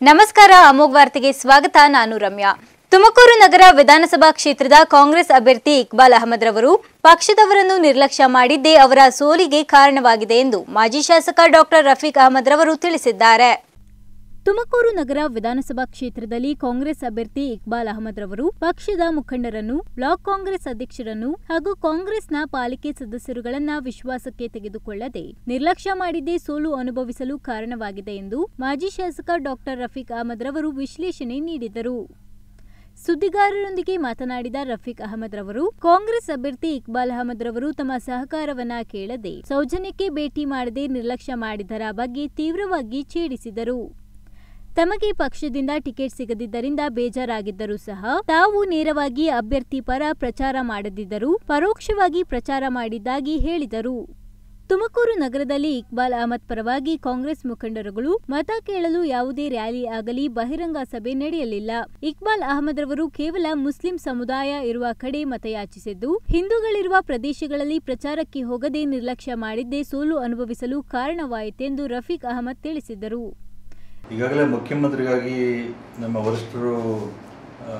ನಮಸ್ಕಾರ ಅಮೋಘ್ ವಾರ್ತೆಗೆ ಸ್ವಾಗತ ನಾನು ರಮ್ಯಾ ತುಮಕೂರು ನಗರ ವಿಧಾನಸಭಾ ಕ್ಷೇತ್ರದ ಕಾಂಗ್ರೆಸ್ ಅಭ್ಯರ್ಥಿ ಇಕ್ಬಾಲ್ ಅಹಮದ್ ರವರು ಪಕ್ಷದವರನ್ನು ನಿರ್ಲಕ್ಷ್ಯ ಮಾಡಿದ್ದೇ ಅವರ ಸೋಲಿಗೆ ಕಾರಣವಾಗಿದೆ ಎಂದು ಮಾಜಿ ಶಾಸಕ ಡಾಕ್ಟರ್ ರಫೀಕ್ ಅಹಮದ್ ರವರು ತಿಳಿಸಿದ್ದಾರೆ ತುಮಕೂರು ನಗರ ವಿಧಾನಸಭಾ ಕ್ಷೇತ್ರದಲ್ಲಿ ಕಾಂಗ್ರೆಸ್ ಅಭ್ಯರ್ಥಿ ಇಕ್ಬಾಲ್ ಅಹಮದ್ ರವರು ಪಕ್ಷದ ಮುಖಂಡರನ್ನು ಬ್ಲಾಕ್ ಕಾಂಗ್ರೆಸ್ ಅಧ್ಯಕ್ಷರನ್ನು ಹಾಗೂ ಕಾಂಗ್ರೆಸ್ನ ಪಾಲಿಕೆ ಸದಸ್ಯರುಗಳನ್ನ ವಿಶ್ವಾಸಕ್ಕೆ ತೆಗೆದುಕೊಳ್ಳದೆ ನಿರ್ಲಕ್ಷ್ಯ ಮಾಡಿದ್ದೇ ಸೋಲು ಅನುಭವಿಸಲು ಕಾರಣವಾಗಿದೆ ಎಂದು ಮಾಜಿ ಶಾಸಕ ಡಾಕ್ಟರ್ ರಫೀಕ್ ಅಹಮದ್ ರವರು ವಿಶ್ಲೇಷಣೆ ನೀಡಿದರು ಸುದ್ದಿಗಾರರೊಂದಿಗೆ ಮಾತನಾಡಿದ ರಫೀಕ್ ಅಹಮದ್ ರವರು ಕಾಂಗ್ರೆಸ್ ಅಭ್ಯರ್ಥಿ ಇಕ್ಬಾಲ್ ಅಹಮದ್ ರವರು ತಮ್ಮ ಸಹಕಾರವನ್ನ ಕೇಳದೆ ಸೌಜನ್ಯಕ್ಕೆ ಭೇಟಿ ಮಾಡದೆ ನಿರ್ಲಕ್ಷ್ಯ ಮಾಡಿದರ ಬಗ್ಗೆ ತೀವ್ರವಾಗಿ ಛೇಡಿಸಿದರು ತಮಗೆ ಪಕ್ಷದಿಂದ ಟಿಕೆಟ್ ಸಿಗದಿದ್ದರಿಂದ ಬೇಜಾರಾಗಿದ್ದರೂ ಸಹ ತಾವು ನೇರವಾಗಿ ಅಭ್ಯರ್ಥಿ ಪರ ಪ್ರಚಾರ ಮಾಡದಿದ್ದರೂ ಪರೋಕ್ಷವಾಗಿ ಪ್ರಚಾರ ಮಾಡಿದ್ದಾಗಿ ಹೇಳಿದರು ತುಮಕೂರು ನಗರದಲ್ಲಿ ಇಕ್ಬಾಲ್ ಅಹಮದ್ ಪರವಾಗಿ ಕಾಂಗ್ರೆಸ್ ಮುಖಂಡರುಗಳು ಮತ ಕೇಳಲು ಯಾವುದೇ ರ್ಯಾಲಿ ಆಗಲಿ ಬಹಿರಂಗ ಸಭೆ ನಡೆಯಲಿಲ್ಲ ಇಕ್ಬಾಲ್ ಅಹಮದ್ ರವರು ಕೇವಲ ಮುಸ್ಲಿಂ ಸಮುದಾಯ ಇರುವ ಕಡೆ ಮತಯಾಚಿಸಿದ್ದು ಹಿಂದೂಗಳಿರುವ ಪ್ರದೇಶಗಳಲ್ಲಿ ಪ್ರಚಾರಕ್ಕೆ ಹೋಗದೆ ನಿರ್ಲಕ್ಷ್ಯ ಮಾಡಿದ್ದೇ ಸೋಲು ಅನುಭವಿಸಲು ಕಾರಣವಾಯಿತೆಂದು ರಫೀಕ್ ಅಹಮದ್ ತಿಳಿಸಿದರು ಈಗಾಗಲೇ ಮುಖ್ಯಮಂತ್ರಿಗಾಗಿ ನಮ್ಮ ವರಿಷ್ಠರು ಆ,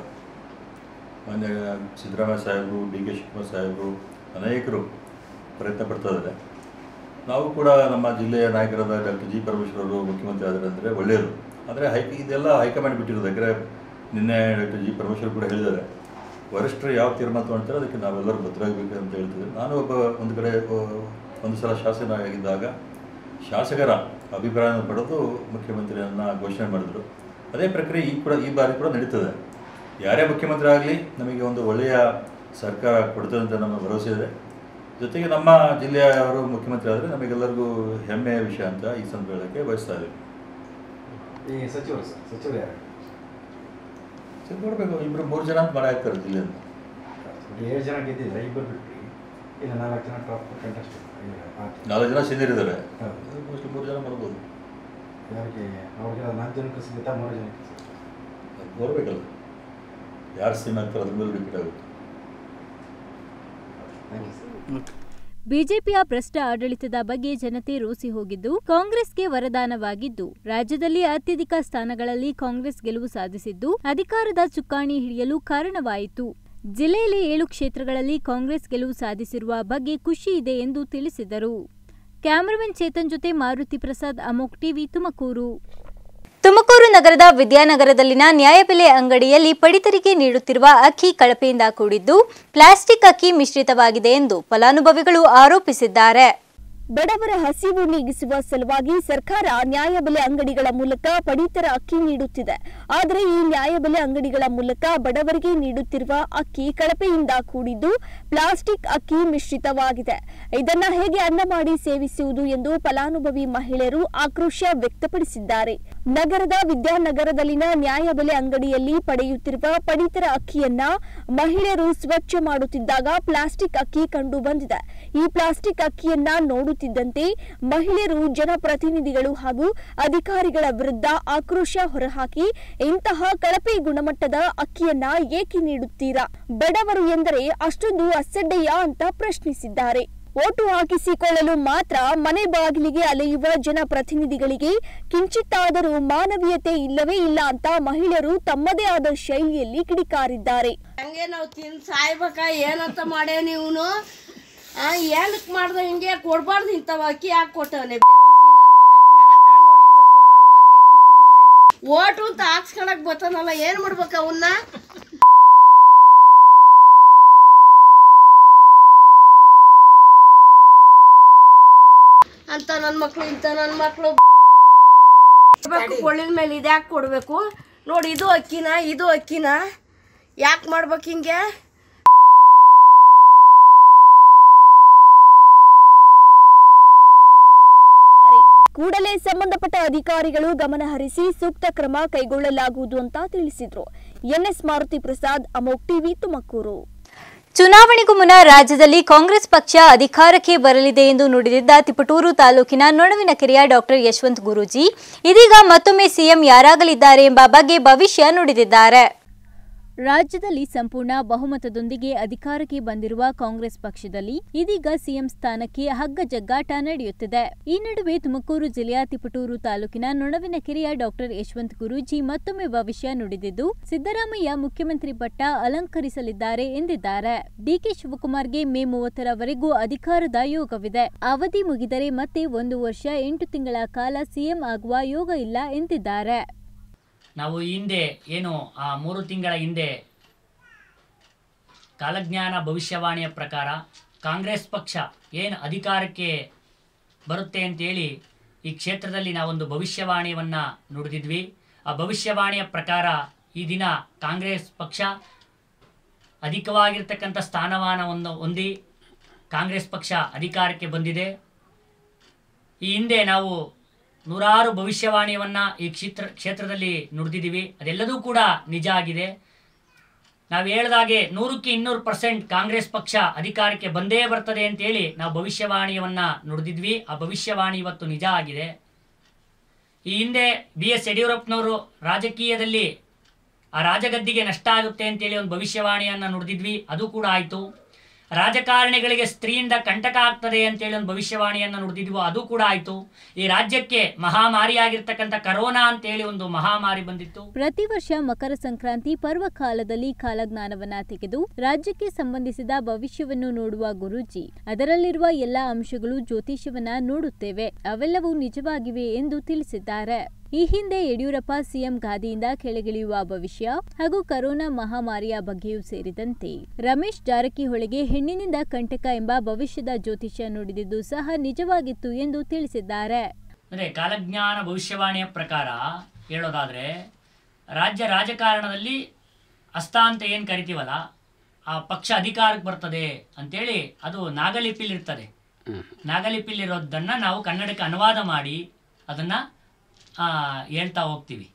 ಮಾನ್ಯ ಸಿದ್ದರಾಮಯ್ಯ ಸಾಹೇಬರು ಡಿ ಕೆ ಶಿವಕುಮಾರ್ ಸಾಹೇಬರು ಅನೇಕರು ಪ್ರಯತ್ನ ಪಡ್ತಾ ಇದ್ದಾರೆ ನಾವು ಕೂಡ ನಮ್ಮ ಜಿಲ್ಲೆಯ ನಾಯಕರಾದ ಡಾಕ್ಟರ್ ಜಿ ಪರಮೇಶ್ವರ್ ಅವರು ಮುಖ್ಯಮಂತ್ರಿ ಆದರೆ ಅಂದರೆ ಒಳ್ಳೆಯದು ಆದರೆ ಹೈ ಇದೆಲ್ಲ ಹೈಕಮಾಂಡ್ ಬಿಟ್ಟಿರೋದು ಯಾಕಂದರೆ ನಿನ್ನೆ ಡಾಕ್ಟರ್ ಜಿ ಪರಮೇಶ್ವರ್ ಕೂಡ ಹೇಳಿದ್ದಾರೆ ವರಿಷ್ಠರು ಯಾವ ತೀರ್ಮಾನ ತೊಗೊಳ್ತಾರೆ ಅದಕ್ಕೆ ನಾವೆಲ್ಲರೂ ಬದ್ಧರಾಗಬೇಕು ಅಂತ ಹೇಳ್ತಿದ್ದೆ ನಾನು ಒಬ್ಬ ಒಂದು ಕಡೆ ಆ, ಒಂದು ಸಲ ಶಾಸಕನಾಗಿದ್ದಾಗ ಶಾಸಕರ ಅಭಿಪ್ರಾಯವನ್ನು ಪಡೆದು ಮುಖ್ಯಮಂತ್ರಿಯನ್ನು ಘೋಷಣೆ ಮಾಡಿದರು ಅದೇ ಪ್ರಕ್ರಿಯೆ ಈ ಕೂಡ ಈ ಬಾರಿ ಕೂಡ ನಡೀತದೆ ಯಾರೇ ಮುಖ್ಯಮಂತ್ರಿ ಆಗಲಿ ನಮಗೆ ಒಂದು ಒಳ್ಳೆಯ ಸರ್ಕಾರ ಕೊಡ್ತದೆ ಅಂತ ನಮ್ಮ ಭರವಸೆ ಇದೆ ಜೊತೆಗೆ ನಮ್ಮ ಜಿಲ್ಲೆಯವರು ಮುಖ್ಯಮಂತ್ರಿ ಆದರೆ ನಮಗೆಲ್ಲರಿಗೂ ಹೆಮ್ಮೆಯ ವಿಷಯ ಅಂತ ಈ ಸಂದರ್ಭಕ್ಕೆ ಬಯಸ್ತಾ ಇದ್ದೀವಿ ಈ ಸಚಿವರು ಸರ್ ಸಚಿವರು ಯಾರು ಸರಿ ನೋಡಬೇಕು ಇಬ್ಬರು ಮೂರು ಜನ ಮರ ಆಗ್ತಾರೆ ಜಿಲ್ಲೆಯಿಂದ ಒಟ್ಟು ಏಳು ಜನ ಗೆದ್ದಿದ್ರೆ ಇಬ್ಬರು ಬಿಟ್ರಿ ಇಲ್ಲ ನಾಲ್ಕು ಜನ ಟಾಪ್ ಕಂಟೆಸ್ಟ್ ನಾಲ್ಕು ಜನ ಸೀನಿಯರ್ ಇದ್ದಾರೆ ಹೌದು. ಮೋಸ್ಟ್ಲಿ ಮೂರು ಜನ ಮಾಡ್ಬೋದು ಯಾರಿಗೆ ಅವ್ರಿಗೆ ನಾಲ್ಕು ಜನಕ್ಕೆ ಸಿಗುತ್ತಾ ಮೂರು ಜನಕ್ಕೆ ಸಿಗುತ್ತಾ? ಅದು ನೋಡ್ಬೇಕಲ್ಲ ಯಾರು ಸೀನ್ ಆಗ್ತಾರೆ ಅದ್ರ ಮೇಲೆ ರಿಪೀಟ್ ಆಗುತ್ತೆ Thank you, sir. ಬಿಜೆಪಿಯ ಭ್ರಷ್ಟ ಆಡಳಿತದ ಬಗ್ಗೆ ಜನತೆ ರೋಸಿ ಹೋಗಿದ್ದು ಕಾಂಗ್ರೆಸ್ಗೆ ವರದಾನವಾಗಿದ್ದು ರಾಜ್ಯದಲ್ಲಿ ಅತ್ಯಧಿಕ ಸ್ಥಾನಗಳಲ್ಲಿ ಕಾಂಗ್ರೆಸ್ ಗೆಲುವು ಸಾಧಿಸಿದ್ದು ಅಧಿಕಾರದ ಚುಕ್ಕಾಣಿ ಹಿಡಿಯಲು ಕಾರಣವಾಯಿತು ಜಿಲ್ಲೆಯಲ್ಲಿ ಏಳು ಕ್ಷೇತ್ರಗಳಲ್ಲಿ ಕಾಂಗ್ರೆಸ್ ಗೆಲುವು ಸಾಧಿಸಿರುವ ಬಗ್ಗೆ ಖುಷಿ ಇದೆ ಎಂದು ತಿಳಿಸಿದರು ಕ್ಯಾಮರಾಮನ್ ಚೇತನ್ ಜೊತೆ ಮಾರುತಿ ಪ್ರಸಾದ್ ಅಮೋಕ್ ಟಿವಿ ತುಮಕೂರು ತುಮಕೂರು ನಗರದ ವಿದ್ಯಾನಗರದಲ್ಲಿನ ನ್ಯಾಯಬೆಲೆ ಅಂಗಡಿಯಲ್ಲಿ ಪಡಿತರಿಗೆ ನೀಡುತ್ತಿರುವ ಅಕ್ಕಿ ಕಳಪೆಯಿಂದ ಕೂಡಿದ್ದು ಪ್ಲಾಸ್ಟಿಕ್ ಅಕ್ಕಿ ಮಿಶ್ರಿತವಾಗಿದೆ ಎಂದು ಫಲಾನುಭವಿಗಳು ಆರೋಪಿಸಿದ್ದಾರೆ ಬಡವರ ಹಸಿವು ನೀಗಿಸುವ ಸಲುವಾಗಿ ಸರ್ಕಾರ ನ್ಯಾಯಬೆಲೆ ಅಂಗಡಿಗಳ ಮೂಲಕ ಪಡಿತರ ಅಕ್ಕಿ ನೀಡುತ್ತಿದೆ ಆದರೆ ಈ ನ್ಯಾಯಬೆಲೆ ಅಂಗಡಿಗಳ ಮೂಲಕ ಬಡವರಿಗೆ ನೀಡುತ್ತಿರುವ ಅಕ್ಕಿ ಕಳಪೆಯಿಂದ ಕೂಡಿದ್ದು ಪ್ಲಾಸ್ಟಿಕ್ ಅಕ್ಕಿ ಮಿಶ್ರಿತವಾಗಿದೆ ಇದನ್ನ ಹೇಗೆ ಅನ್ನ ಮಾಡಿ ಸೇವಿಸುವುದು ಎಂದು ಫಲಾನುಭವಿ ಮಹಿಳೆಯರು ಆಕ್ರೋಶ ವ್ಯಕ್ತಪಡಿಸಿದ್ದಾರೆ ನಗರದ ವಿದ್ಯಾನಗರದಲ್ಲಿನ ನ್ಯಾಯಬೆಲೆ ಅಂಗಡಿಯಲ್ಲಿ ಪಡೆಯುತ್ತಿರುವ ಪಡಿತರ ಅಕ್ಕಿಯನ್ನ ಮಹಿಳೆಯರು ಸ್ವಚ್ಛ ಮಾಡುತ್ತಿದ್ದಾಗ ಪ್ಲಾಸ್ಟಿಕ್ ಅಕ್ಕಿ ಕಂಡು ಬಂದಿದೆ ಈ ಪ್ಲಾಸ್ಟಿಕ್ ಅಕ್ಕಿಯನ್ನ ನೋಡುತ್ತಿದ್ದಂತೆ ಮಹಿಳೆಯರು ಜನಪ್ರತಿನಿಧಿಗಳು ಹಾಗೂ ಅಧಿಕಾರಿಗಳ ವಿರುದ್ಧ ಆಕ್ರೋಶ ಹೊರಹಾಕಿ ಇಂತಹ ಕಳಪೆ ಗುಣಮಟ್ಟದ ಅಕ್ಕಿಯನ್ನ ಏಕೆ ನೀಡುತ್ತೀರಾ ಬಡವರು ಎಂದರೆ ಅಷ್ಟೊಂದು ಅಸಡ್ಡೆಯ ಅಂತ ಪ್ರಶ್ನಿಸಿದ್ದಾರೆ ಓಟು ಹಾಕಿಸಿಕೊಳ್ಳಲು ಮಾತ್ರ ಮನೆ ಬಾಗಿಲಿಗೆ ಅಲೆಯುವ ಜನಪ್ರತಿನಿಧಿಗಳಿಗೆ ಕಿಂಚಿತ್ತಾದರೂ ಮಾನವೀಯತೆ ಇಲ್ಲವೇ ಇಲ್ಲ ಅಂತ ಮಹಿಳೆಯರು ತಮ್ಮದೇ ಆದ ಶೈಲಿಯಲ್ಲಿ ಕಿಡಿಕಾರಿದ್ದಾರೆ ಹಂಗೆ ನಾವು ತಿಂದು ಸಾಯ್ಬೇಕ ಏನಂತ ಮಾಡೇ ನೀವನು ಆ ಏನಕ್ಕೆ ಮಾಡ್ದೆ ಹಿಂಗೆ ಕೊಡ್ಬಾರ್ದು ಇಂಥವ ಅಕ್ಕಿ ಯಾಕೆ ಕೊಟ್ಟವನೆ ಬೇವರ್ಸಿ ನನ್ನ ಮಗ ಕೆರಟ ನೋಡಿಬೇಕು ನನ್ನ ಮಗ್ಗೆ ಸಿಕ್ಕಿಬಿಟ್ರೆ ಓಟು ಅಂತ ಹಾಕ್ಸ್ಕೊಳಕ್ ಬರ್ತಾನಲ್ಲ ಏನು ಮಾಡ್ಬೇಕು ಅವನ್ನ ಅಂತ ನನ್ನ ಮಕ್ಳು ಇಂಥ ನನ್ನ ಮಕ್ಳು ಕೊಳ್ಳಿನ ಮೇಲೆ ಇದ್ಯಾಕೆ ಕೊಡಬೇಕು ನೋಡಿ ಇದು ಅಕ್ಕಿನ ಇದು ಅಕ್ಕಿನ ಯಾಕೆ ಮಾಡ್ಬೇಕು ಹಿಂಗೆ ಕೂಡಲೇ ಸಂಬಂಧಪಟ್ಟ ಅಧಿಕಾರಿಗಳು ಗಮನ ಹರಿಸಿ ಸೂಕ್ತ ಕ್ರಮ ಕೈಗೊಳ್ಳಲಾಗುವುದು ಅಂತ ತಿಳಿಸಿದ್ರು ಎನ್ಎಸ್ ಮಾರುತಿ ಪ್ರಸಾದ್ ಅಮೋಕ್ ಟಿವಿ ತುಮಕೂರು ಚುನಾವಣೆಗೂ ಮುನ್ನ ರಾಜ್ಯದಲ್ಲಿ ಕಾಂಗ್ರೆಸ್ ಪಕ್ಷ ಅಧಿಕಾರಕ್ಕೆ ಬರಲಿದೆ ಎಂದು ನುಡಿದಿದ್ದ ತಿಪಟೂರು ತಾಲೂಕಿನ ನೊಣವಿನ ಕೆರೆಯ ಡಾಕ್ಟರ್ ಯಶವಂತ್ ಗುರೂಜಿ ಇದೀಗ ಮತ್ತೊಮ್ಮೆ ಸಿಎಂ ಯಾರಾಗಲಿದ್ದಾರೆ ಎಂಬ ಬಗ್ಗೆ ಭವಿಷ್ಯ ನುಡಿದಿದ್ದಾರೆ ರಾಜ್ಯದಲ್ಲಿ ಸಂಪೂರ್ಣ ಬಹುಮತದೊಂದಿಗೆ ಅಧಿಕಾರಕ್ಕೆ ಬಂದಿರುವ ಕಾಂಗ್ರೆಸ್ ಪಕ್ಷದಲ್ಲಿ ಇದೀಗ ಸಿಎಂ ಸ್ಥಾನಕ್ಕೆ ಹಗ್ಗ ಜಗ್ಗಾಟ ನಡೆಯುತ್ತಿದೆ ಈ ನಡುವೆ ತುಮಕೂರು ಜಿಲ್ಲೆಯ ತಿಪಟೂರು ತಾಲೂಕಿನ ನೊಣವಿನಕೆರೆಯ ಡಾಕ್ಟರ್ ಯಶವಂತ್ ಗುರೂಜಿ ಮತ್ತೊಮ್ಮೆ ಭವಿಷ್ಯ ನುಡಿದಿದ್ದು ಸಿದ್ದರಾಮಯ್ಯ ಮುಖ್ಯಮಂತ್ರಿ ಪಟ್ಟ ಅಲಂಕರಿಸಲಿದ್ದಾರೆ ಎಂದಿದ್ದಾರೆ ಡಿಕೆ ಶಿವಕುಮಾರ್ಗೆ ಮೇ ಮೂವತ್ತರವರೆಗೂ ಅಧಿಕಾರದ ಯೋಗವಿದೆ ಅವಧಿ ಮುಗಿದರೆ ಮತ್ತೆ ಒಂದು ವರ್ಷ ಎಂಟು ತಿಂಗಳ ಕಾಲ ಸಿಎಂ ಆಗುವ ಯೋಗ ಇಲ್ಲ ಎಂದಿದ್ದಾರೆ ನಾವು ಈ ಹಿಂದೆ ಏನು ಆ ಮೂರು ತಿಂಗಳ ಹಿಂದೆ ಕಾಲಜ್ಞಾನ ಭವಿಷ್ಯವಾಣಿಯ ಪ್ರಕಾರ ಕಾಂಗ್ರೆಸ್ ಪಕ್ಷ ಏನು ಅಧಿಕಾರಕ್ಕೆ ಬರುತ್ತೆ ಅಂತೇಳಿ ಈ ಕ್ಷೇತ್ರದಲ್ಲಿ ನಾವೊಂದು ಭವಿಷ್ಯವಾಣಿಯನ್ನು ನುಡಿದಿದ್ವಿ ಆ ಭವಿಷ್ಯವಾಣಿಯ ಪ್ರಕಾರ ಈ ದಿನ ಕಾಂಗ್ರೆಸ್ ಪಕ್ಷ ಅಧಿಕವಾಗಿರ್ತಕ್ಕಂಥ ಸ್ಥಾನಮಾನವನ್ನು ಹೊಂದಿ ಕಾಂಗ್ರೆಸ್ ಪಕ್ಷ ಅಧಿಕಾರಕ್ಕೆ ಬಂದಿದೆ ಈ ಹಿಂದೆ ನಾವು ನೂರಾರು ಭವಿಷ್ಯವಾಣಿಯನ್ನು ಈ ಕ್ಷೇತ್ರ ಕ್ಷೇತ್ರದಲ್ಲಿ ನುಡಿದಿದ್ದೀವಿ ಅದೆಲ್ಲದೂ ಕೂಡ ನಿಜ ಆಗಿದೆ ನಾವು ಹೇಳ್ದಾಗೆ ನೂರಕ್ಕೆ ಇನ್ನೂರು ಪರ್ಸೆಂಟ್ ಕಾಂಗ್ರೆಸ್ ಪಕ್ಷ ಅಧಿಕಾರಕ್ಕೆ ಬಂದೇ ಬರ್ತದೆ ಅಂತೇಳಿ ನಾವು ಭವಿಷ್ಯವಾಣಿಯನ್ನು ನುಡಿದಿದ್ವಿ ಆ ಭವಿಷ್ಯವಾಣಿ ಇವತ್ತು ನಿಜ ಆಗಿದೆ ಈ ಹಿಂದೆ ಬಿ ಎಸ್ ಯಡಿಯೂರಪ್ಪನವರು ರಾಜಕೀಯದಲ್ಲಿ ಆ ರಾಜಗದ್ದಿಗೆ ನಷ್ಟ ಆಗುತ್ತೆ ಅಂತೇಳಿ ಒಂದು ಭವಿಷ್ಯವಾಣಿಯನ್ನು ನುಡಿದಿದ್ವಿ ಅದು ಕೂಡ ಆಯಿತು ರಾಜಕಾರಣಿಗಳಿಗೆ ಸ್ತ್ರೀಯಿಂದ ಕಂಟಕ ಆಗ್ತದೆ ಅಂತೇಳಿ ಒಂದು ಭವಿಷ್ಯವಾಣಿಯನ್ನು ನುಡಿದಿದ್ವು ಅದು ಕೂಡ ಆಯಿತು ಈ ರಾಜ್ಯಕ್ಕೆ ಮಹಾಮಾರಿಯಾಗಿರ್ತಕ್ಕಂಥ ಕರೋನಾ ಅಂತೇಳಿ ಒಂದು ಮಹಾಮಾರಿ ಬಂದಿತ್ತು ಪ್ರತಿ ವರ್ಷ ಮಕರ ಸಂಕ್ರಾಂತಿ ಪರ್ವಕಾಲದಲ್ಲಿ ಕಾಲಜ್ಞಾನವನ್ನ ತೆಗೆದು ರಾಜ್ಯಕ್ಕೆ ಸಂಬಂಧಿಸಿದ ಭವಿಷ್ಯವನ್ನು ನೋಡುವ ಗುರೂಜಿ ಅದರಲ್ಲಿರುವ ಎಲ್ಲಾ ಅಂಶಗಳು ಜ್ಯೋತಿಷ್ಯವನ್ನ ನೋಡುತ್ತೇವೆ ಅವೆಲ್ಲವೂ ನಿಜವಾಗಿವೆ ಎಂದು ತಿಳಿಸಿದ್ದಾರೆ ಈ ಹಿಂದೆ ಯಡಿಯೂರಪ್ಪ ಸಿಎಂ ಗಾದಿಯಿಂದ ಕೆಳಗಿಳಿಯುವ ಭವಿಷ್ಯ ಹಾಗೂ ಕರೋನಾ ಮಹಾಮಾರಿಯ ಬಗ್ಗೆಯೂ ಸೇರಿದಂತೆ ರಮೇಶ್ ಜಾರಕಿಹೊಳಿಗೆ ಹೆಣ್ಣಿನಿಂದ ಕಂಟಕ ಎಂಬ ಭವಿಷ್ಯದ ಜ್ಯೋತಿಷ್ಯ ನುಡಿದಿದ್ದು ಸಹ ನಿಜವಾಗಿತ್ತು ಎಂದು ತಿಳಿಸಿದ್ದಾರೆ ಅಂದರೆ ಕಾಲಜ್ಞಾನ ಭವಿಷ್ಯವಾಣಿಯ ಪ್ರಕಾರ ಹೇಳೋದಾದರೆ ರಾಜ್ಯ ರಾಜಕಾರಣದಲ್ಲಿ ಹಸ್ತ ಅಂತ ಏನು ಕರಿತೀವಲ್ಲ ಆ ಪಕ್ಷ ಅಧಿಕಾರಕ್ಕೆ ಬರ್ತದೆ ಅಂತೇಳಿ ಅದು ನಾಗಲಿಪಿಲಿರ್ತದೆ ನಾಗಲಿಪಿಲಿರೋದನ್ನು ನಾವು ಕನ್ನಡಕ್ಕೆ ಅನುವಾದ ಮಾಡಿ ಅದನ್ನು ಹೇಳ್ತಾ ಹೋಗ್ತೀವಿ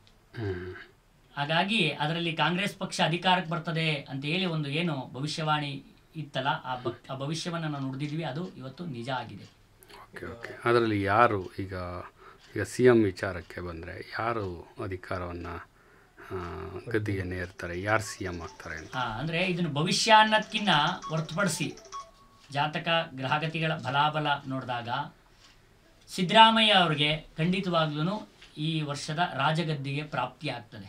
ಹಾಗಾಗಿ ಅದರಲ್ಲಿ ಕಾಂಗ್ರೆಸ್ ಪಕ್ಷ ಅಧಿಕಾರಕ್ಕೆ ಬರ್ತದೆ ಅಂತ ಹೇಳಿ ಒಂದು ಏನು ಭವಿಷ್ಯವಾಣಿ ಇತ್ತಲ್ಲ ಆ ಬ ಆ ಭವಿಷ್ಯವನ್ನು ನಾವು ನುಡಿದಿದ್ವಿ ಅದು ಇವತ್ತು ನಿಜ ಆಗಿದೆ ಓಕೆ ಓಕೆ ಅದರಲ್ಲಿ ಯಾರು ಈಗ ಈಗ ಸಿ ಎಮ್ ವಿಚಾರಕ್ಕೆ ಬಂದರೆ ಯಾರು ಅಧಿಕಾರವನ್ನು ಗದ್ದಿಗೆ ನೇರ್ತಾರೆ ಯಾರು ಸಿ ಎಮ್ ಆಗ್ತಾರೆ ಅಂತ ಹಾ ಅಂದ್ರೆ ಇದನ್ನು ಭವಿಷ್ಯ ಅನ್ನೋದಕ್ಕಿಂತ ಹೊರತುಪಡಿಸಿ ಜಾತಕ ಗ್ರಹಗತಿಗಳ ಬಲಾಬಲ ನೋಡಿದಾಗ ಸಿದ್ದರಾಮಯ್ಯ ಅವರಿಗೆ ಖಂಡಿತವಾಗ್ಲೂ ಈ ವರ್ಷದ ರಾಜಗದ್ದಿಗೆ ಪ್ರಾಪ್ತಿ ಆಗ್ತದೆ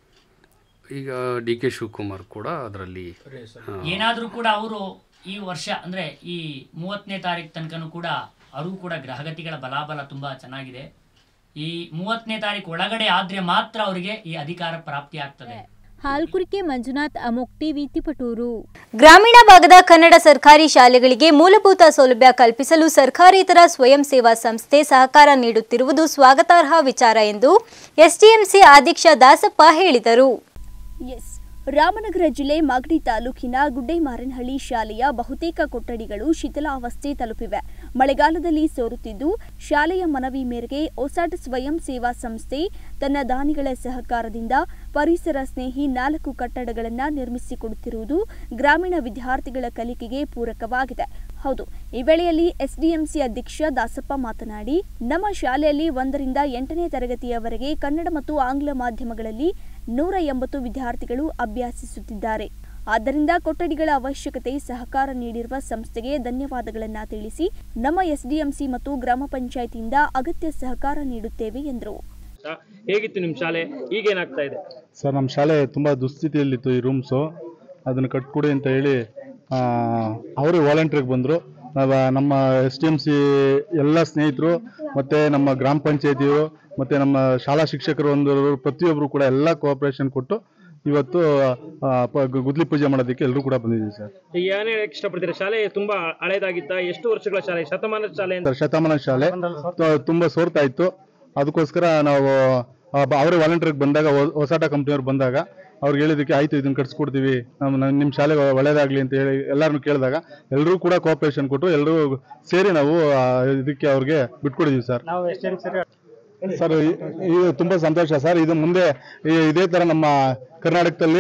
ಈಗ ಡಿ ಕೆ ಶಿವಕುಮಾರ್ ಕೂಡ ಅದರಲ್ಲಿ ಏನಾದರೂ ಕೂಡ ಅವರು ಈ ವರ್ಷ ಅಂದ್ರೆ ಈ ಮೂವತ್ತನೇ ತಾರೀಕು ತನಕನೂ ಕೂಡ ಅವರು ಕೂಡ ಗ್ರಹಗತಿಗಳ ಬಲಾಬಲ ತುಂಬಾ ಚೆನ್ನಾಗಿದೆ ಈ ಮೂವತ್ತನೇ ತಾರೀಕು ಒಳಗಡೆ ಆದ್ರೆ ಮಾತ್ರ ಅವರಿಗೆ ಈ ಅಧಿಕಾರ ಪ್ರಾಪ್ತಿ ಆಗ್ತದೆ ಹಾಲ್ಕುರಿಕೆ ಮಂಜುನಾಥ್ ಅಮೋಕ್ ಟಿವಿ ತಿಪಟೂರು ಗ್ರಾಮೀಣ ಭಾಗದ ಕನ್ನಡ ಸರ್ಕಾರಿ ಶಾಲೆಗಳಿಗೆ ಮೂಲಭೂತ ಸೌಲಭ್ಯ ಕಲ್ಪಿಸಲು ಸರ್ಕಾರೇತರ ಸ್ವಯಂ ಸೇವಾ ಸಂಸ್ಥೆ ಸಹಕಾರ ನೀಡುತ್ತಿರುವುದು ಸ್ವಾಗತಾರ್ಹ ವಿಚಾರ ಎಂದು ಎಸ್ಡಿಎಂಸಿ ಅಧ್ಯಕ್ಷ ದಾಸಪ್ಪ ಹೇಳಿದರು ಎಸ್ ರಾಮನಗರ ಜಿಲ್ಲೆ ಮಾಗಡಿ ತಾಲೂಕಿನ ಗುಡ್ಡೆಮಾರನಹಳ್ಳಿ ಶಾಲೆಯ ಬಹುತೇಕ ಕೊಠಡಿಗಳು ಶಿಥಿಲಾವಸ್ಥೆ ತಲುಪಿವೆ ಮಳೆಗಾಲದಲ್ಲಿ ಸೋರುತ್ತಿದ್ದು ಶಾಲೆಯ ಮನವಿ ಮೇರೆಗೆ ಒಸಾಟ್ ಸ್ವಯಂ ಸೇವಾ ಸಂಸ್ಥೆ ತನ್ನ ದಾನಿಗಳ ಸಹಕಾರದಿಂದ ಪರಿಸರ ಸ್ನೇಹಿ ನಾಲ್ಕು ಕಟ್ಟಡಗಳನ್ನು ನಿರ್ಮಿಸಿಕೊಡುತ್ತಿರುವುದು ಗ್ರಾಮೀಣ ವಿದ್ಯಾರ್ಥಿಗಳ ಕಲಿಕೆಗೆ ಪೂರಕವಾಗಿದೆ ಹೌದು ಈ ವೇಳೆಯಲ್ಲಿ ಎಸ್ಡಿಎಂಸಿ ಅಧ್ಯಕ್ಷ ದಾಸಪ್ಪ ಮಾತನಾಡಿ ನಮ್ಮ ಶಾಲೆಯಲ್ಲಿ ಒಂದರಿಂದ ಎಂಟನೇ ತರಗತಿಯವರೆಗೆ ಕನ್ನಡ ಮತ್ತು ಆಂಗ್ಲ ಮಾಧ್ಯಮಗಳಲ್ಲಿ ನೂರ ಎಂಬತ್ತು ವಿದ್ಯಾರ್ಥಿಗಳು ಅಭ್ಯಾಸಿಸುತ್ತಿದ್ದಾರೆ ಆದ್ದರಿಂದ ಕೊಠಡಿಗಳ ಅವಶ್ಯಕತೆ ಸಹಕಾರ ನೀಡಿರುವ ಸಂಸ್ಥೆಗೆ ಧನ್ಯವಾದಗಳನ್ನ ತಿಳಿಸಿ ನಮ್ಮ ಎಸ್ಡಿಎಂಸಿ ಮತ್ತು ಗ್ರಾಮ ಪಂಚಾಯತಿಯಿಂದ ಅಗತ್ಯ ಸಹಕಾರ ನೀಡುತ್ತೇವೆ ಎಂದರು ಹೇಗಿತ್ತು ನಿಮ್ಮ ಶಾಲೆ ಈಗೇನಾಗ್ತಾ ಇದೆ ಸರ್ ನಮ್ಮ ಶಾಲೆ ತುಂಬ ದುಸ್ಥಿತಿಯಲ್ಲಿತ್ತು ಈ ರೂಮ್ಸು ಅದನ್ನು ಕಟ್ಕೊಡಿ ಅಂತ ಹೇಳಿ ಆ, ಅವರೇ ವಾಲಂಟ್ರಿಗೆ ಬಂದರು ನಾವು ನಮ್ಮ ಎಸ್ ಟಿ ಎಮ್ ಸಿ ಎಲ್ಲ ಸ್ನೇಹಿತರು ಮತ್ತು ನಮ್ಮ ಗ್ರಾಮ ಪಂಚಾಯತಿಯವರು ಮತ್ತು ನಮ್ಮ ಶಾಲಾ ಶಿಕ್ಷಕರು ಒಂದು ಪ್ರತಿಯೊಬ್ಬರು ಕೂಡ ಎಲ್ಲ ಕೋಆಪ್ರೇಷನ್ ಕೊಟ್ಟು ಇವತ್ತು ಆ, ಪ- ಗುದ್ಲಿ ಪೂಜೆ ಮಾಡೋದಕ್ಕೆ ಎಲ್ಲರೂ ಕೂಡ ಬಂದಿದ್ದೀವಿ ಸರ್ ಈಗ ಏನ್ ಹೇಳಕ್ ಇಷ್ಟಪಡ್ತೀರಾ ಶಾಲೆ ತುಂಬಾ ಹಳೇದಾಗಿತ್ತ ಎಷ್ಟು ವರ್ಷಗಳ ಶಾಲೆ ಶತಮಾನದ ಶಾಲೆ ಅಂತ ಸರ್ ಶತಮಾನ ಶಾಲೆ ತ- ತುಂಬ ಸೋರ್ತಾ ಇತ್ತು ಅದಕ್ಕೋಸ್ಕರ ನಾವು ಆ, ಬ- ಅವರೇ ವಾಲಂಟಿಯರ್ಗೆ ಬಂದಾಗ ಹೊ- ಹೊಸಾಟ ಕಂಪ್ನಿಯವ್ರು ಬಂದಾಗ ಅವ್ರಿಗೆ ಹೇಳಿದಕ್ಕೆ ಆಯ್ತು ಇದನ್ನ ಕಟ್ಸ್ಕೊಡ್ತೀವಿ ನಮ್ಮ ನಿಮ್ಮ ಶಾಲೆ ಒಳ್ಳೇದಾಗ್ಲಿ ಅಂತ ಹೇಳಿ ಎಲ್ಲರನ್ನು ಕೇಳಿದಾಗ ಎಲ್ಲರೂ ಕೂಡ ಕೋಆಪರೇಷನ್ ಕೊಟ್ಟು ಎಲ್ಲರೂ ಸೇರಿ ನಾವು ಆ, ಇದಕ್ಕೆ ಅವ್ರಿಗೆ ಬಿಟ್ಕೊಡಿದೀವಿ ಸರ್ ನಾವು ಎಷ್ಟು ಸರಿ ಸರ್ ಇ- ಇದು ತುಂಬಾ ಸಂತೋಷ ಸರ್ ಇದು ಮುಂದೆ ಈ- ಇದೇ ತರ ನಮ್ಮ ಕರ್ನಾಟಕದಲ್ಲಿ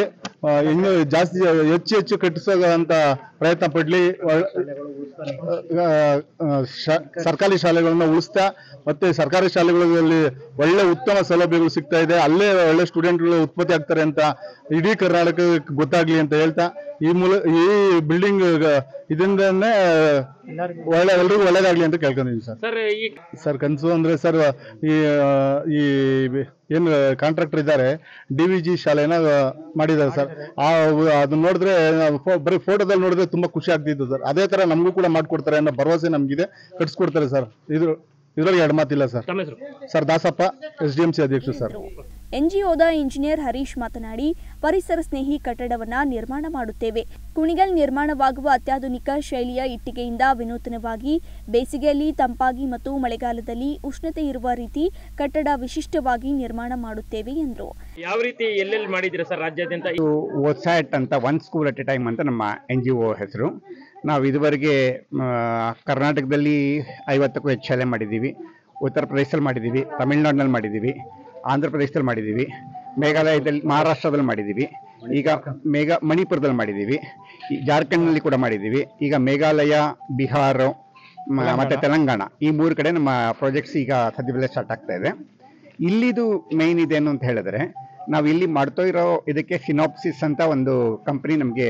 ಆ, ಇನ್ನೂ ಜಾಸ್ತಿ ಹೆಚ್ಚು ಹೆಚ್ಚು ಕಟ್ಟಿಸೋ ಅಂತ ಪ್ರಯತ್ನ ಪಡ್ಲಿ ಒಳ್- ಆ, ಆ, ಶ- ಸರ್ಕಾರಿ ಶಾಲೆಗಳನ್ನ ಉಳಿಸ್ತಾ ಮತ್ತೆ ಸರ್ಕಾರಿ ಶಾಲೆಗಳಲ್ಲಿ ಒಳ್ಳೆ ಉತ್ತಮ ಸೌಲಭ್ಯಗಳು ಸಿಗ್ತಾ ಇದೆ ಅಲ್ಲೇ ಒಳ್ಳೆ ಸ್ಟೂಡೆಂಟ್ಗಳು ಉತ್ಪತ್ತಿ ಆಗ್ತಾರೆ ಅಂತ ಇಡೀ ಕರ್ನಾಟಕಕ್ಕೆ ಗೊತ್ತಾಗ್ಲಿ ಅಂತ ಹೇಳ್ತಾ ಈ ಮೂಲ ಈ ಬಿಲ್ಡಿಂಗ್ ಇದರಿಂದನೇ ಒಳ್ಳೆ ಎಲ್ರಿಗೂ ಒಳ್ಳೇದಾಗ್ಲಿ ಅಂತ ಕೇಳ್ಕೊಂಡಿದ್ದೀನಿ ಸರ್ ಸರ್ ಈ ಸರ್ ಕನಸು ಅಂದ್ರೆ ಸರ್ ಈ ಆ, ಈ ಏನು ಕಾಂಟ್ರಾಕ್ಟರ್ ಇದ್ದಾರೆ ಡಿ ವಿ ಜಿ ಶಾಲೆನ ಮಾಡಿದ್ದಾರೆ ಸರ್ ಆ ಅದನ್ನ ನೋಡಿದ್ರೆ ನಾವು ಫೋ- ಬರೀ ಫೋಟೋದಲ್ಲಿ ನೋಡಿದ್ರೆ ತುಂಬಾ ಖುಷಿ ಆಗ್ತಿತ್ತು ಸರ್ ಅದೇ ತರ ನಮಗೂ ಕೂಡ ಮಾಡ್ಕೊಡ್ತಾರೆ ಅನ್ನೋ ಭರವಸೆ ನಮಗಿದೆ ಕಟ್ಸ್ಕೊಡ್ತಾರೆ ಸರ್ ಇದು ಇದ್ರಲ್ಲಿ ಎರಡು ಮಾತಿಲ್ಲ ಸರ್ ತಮ್ಮ ಹೆಸರು sir Dasappa S D M C ಅಧ್ಯಕ್ಷರು ಸರ್ ಎನ್ಜಿಒದ ಇಂಜಿನಿಯರ್ ಹರೀಶ್ ಮಾತನಾಡಿ ಪರಿಸರ ಸ್ನೇಹಿ ಕಟ್ಟಡವನ್ನ ನಿರ್ಮಾಣ ಮಾಡುತ್ತೇವೆ ಕುಣಿಗಲ್ ನಿರ್ಮಾಣವಾಗುವ ಅತ್ಯಾಧುನಿಕ ಶೈಲಿಯ ಇಟ್ಟಿಗೆಯಿಂದ ವಿನೂತನವಾಗಿ ಬೇಸಿಗೆಯಲ್ಲಿ ತಂಪಾಗಿ ಮತ್ತು ಮಳೆಗಾಲದಲ್ಲಿ ಉಷ್ಣತೆ ಇರುವ ರೀತಿ ಕಟ್ಟಡ ವಿಶಿಷ್ಟವಾಗಿ ನಿರ್ಮಾಣ ಮಾಡುತ್ತೇವೆ ಎಂದರು ಯಾವ ರೀತಿ ಎಲ್ಲೆಲ್ಲಿ ಮಾಡಿದ್ದೀರಾ ಸರ್ ರಾಜ್ಯಾದ್ಯಂತ ಇದು ಒಸ್ಯಾಟ್ ಅಂತ one school at a time ಅಂತ ನಮ್ಮ ಎನ್ ಜಿ ಒ ಹೆಸರು ನಾವು ಇದುವರೆಗೆ ಆ, ಕರ್ನಾಟಕದಲ್ಲಿ ಐವತ್ತಕ್ಕೂ ಹೆಚ್ಚು ಶಾಲೆ ಮಾಡಿದ್ದೀವಿ ಉತ್ತರ ಪ್ರದೇಶದಲ್ಲಿ ಮಾಡಿದ್ದೀವಿ ತಮಿಳ್ನಾಡಿನಲ್ಲಿ ಮಾಡಿದ್ದೀವಿ ಆಂಧ್ರ ಪ್ರದೇಶದಲ್ಲಿ ಮಾಡಿದ್ದೀವಿ ಮೇಘಾಲಯದಲ್ಲಿ ಮಹಾರಾಷ್ಟ್ರದಲ್ಲಿ ಮಾಡಿದ್ದೀವಿ ಈಗ ಮೇಘ ಮಣಿಪುರದಲ್ಲಿ ಮಾಡಿದ್ದೀವಿ ಈ ಜಾರ್ಖಂಡ್ನಲ್ಲಿ ಕೂಡ ಮಾಡಿದ್ದೀವಿ ಈಗ ಮೇಘಾಲಯ ಬಿಹಾರ ಮ- ಮತ್ತೆ ತೆಲಂಗಾಣ ಈ ಮೂರು ಕಡೆ ನಮ್ಮ ಪ್ರಾಜೆಕ್ಟ್ಸ್ ಈಗ ಸದ್ಯದಲ್ಲೇ ಸ್ಟಾರ್ಟ್ ಆಗ್ತಾ ಇದೆ ಇಲ್ಲಿದು ಮೇನ್ ಇದೇನು ಅಂತ ಹೇಳಿದ್ರೆ ನಾವು ಇಲ್ಲಿ ಮಾಡ್ತಾ ಇರೋ ಇದಕ್ಕೆ ಸಿನಾಪ್ಸಿಸ್ ಅಂತ ಒಂದು ಕಂಪ್ನಿ ನಮಗೆ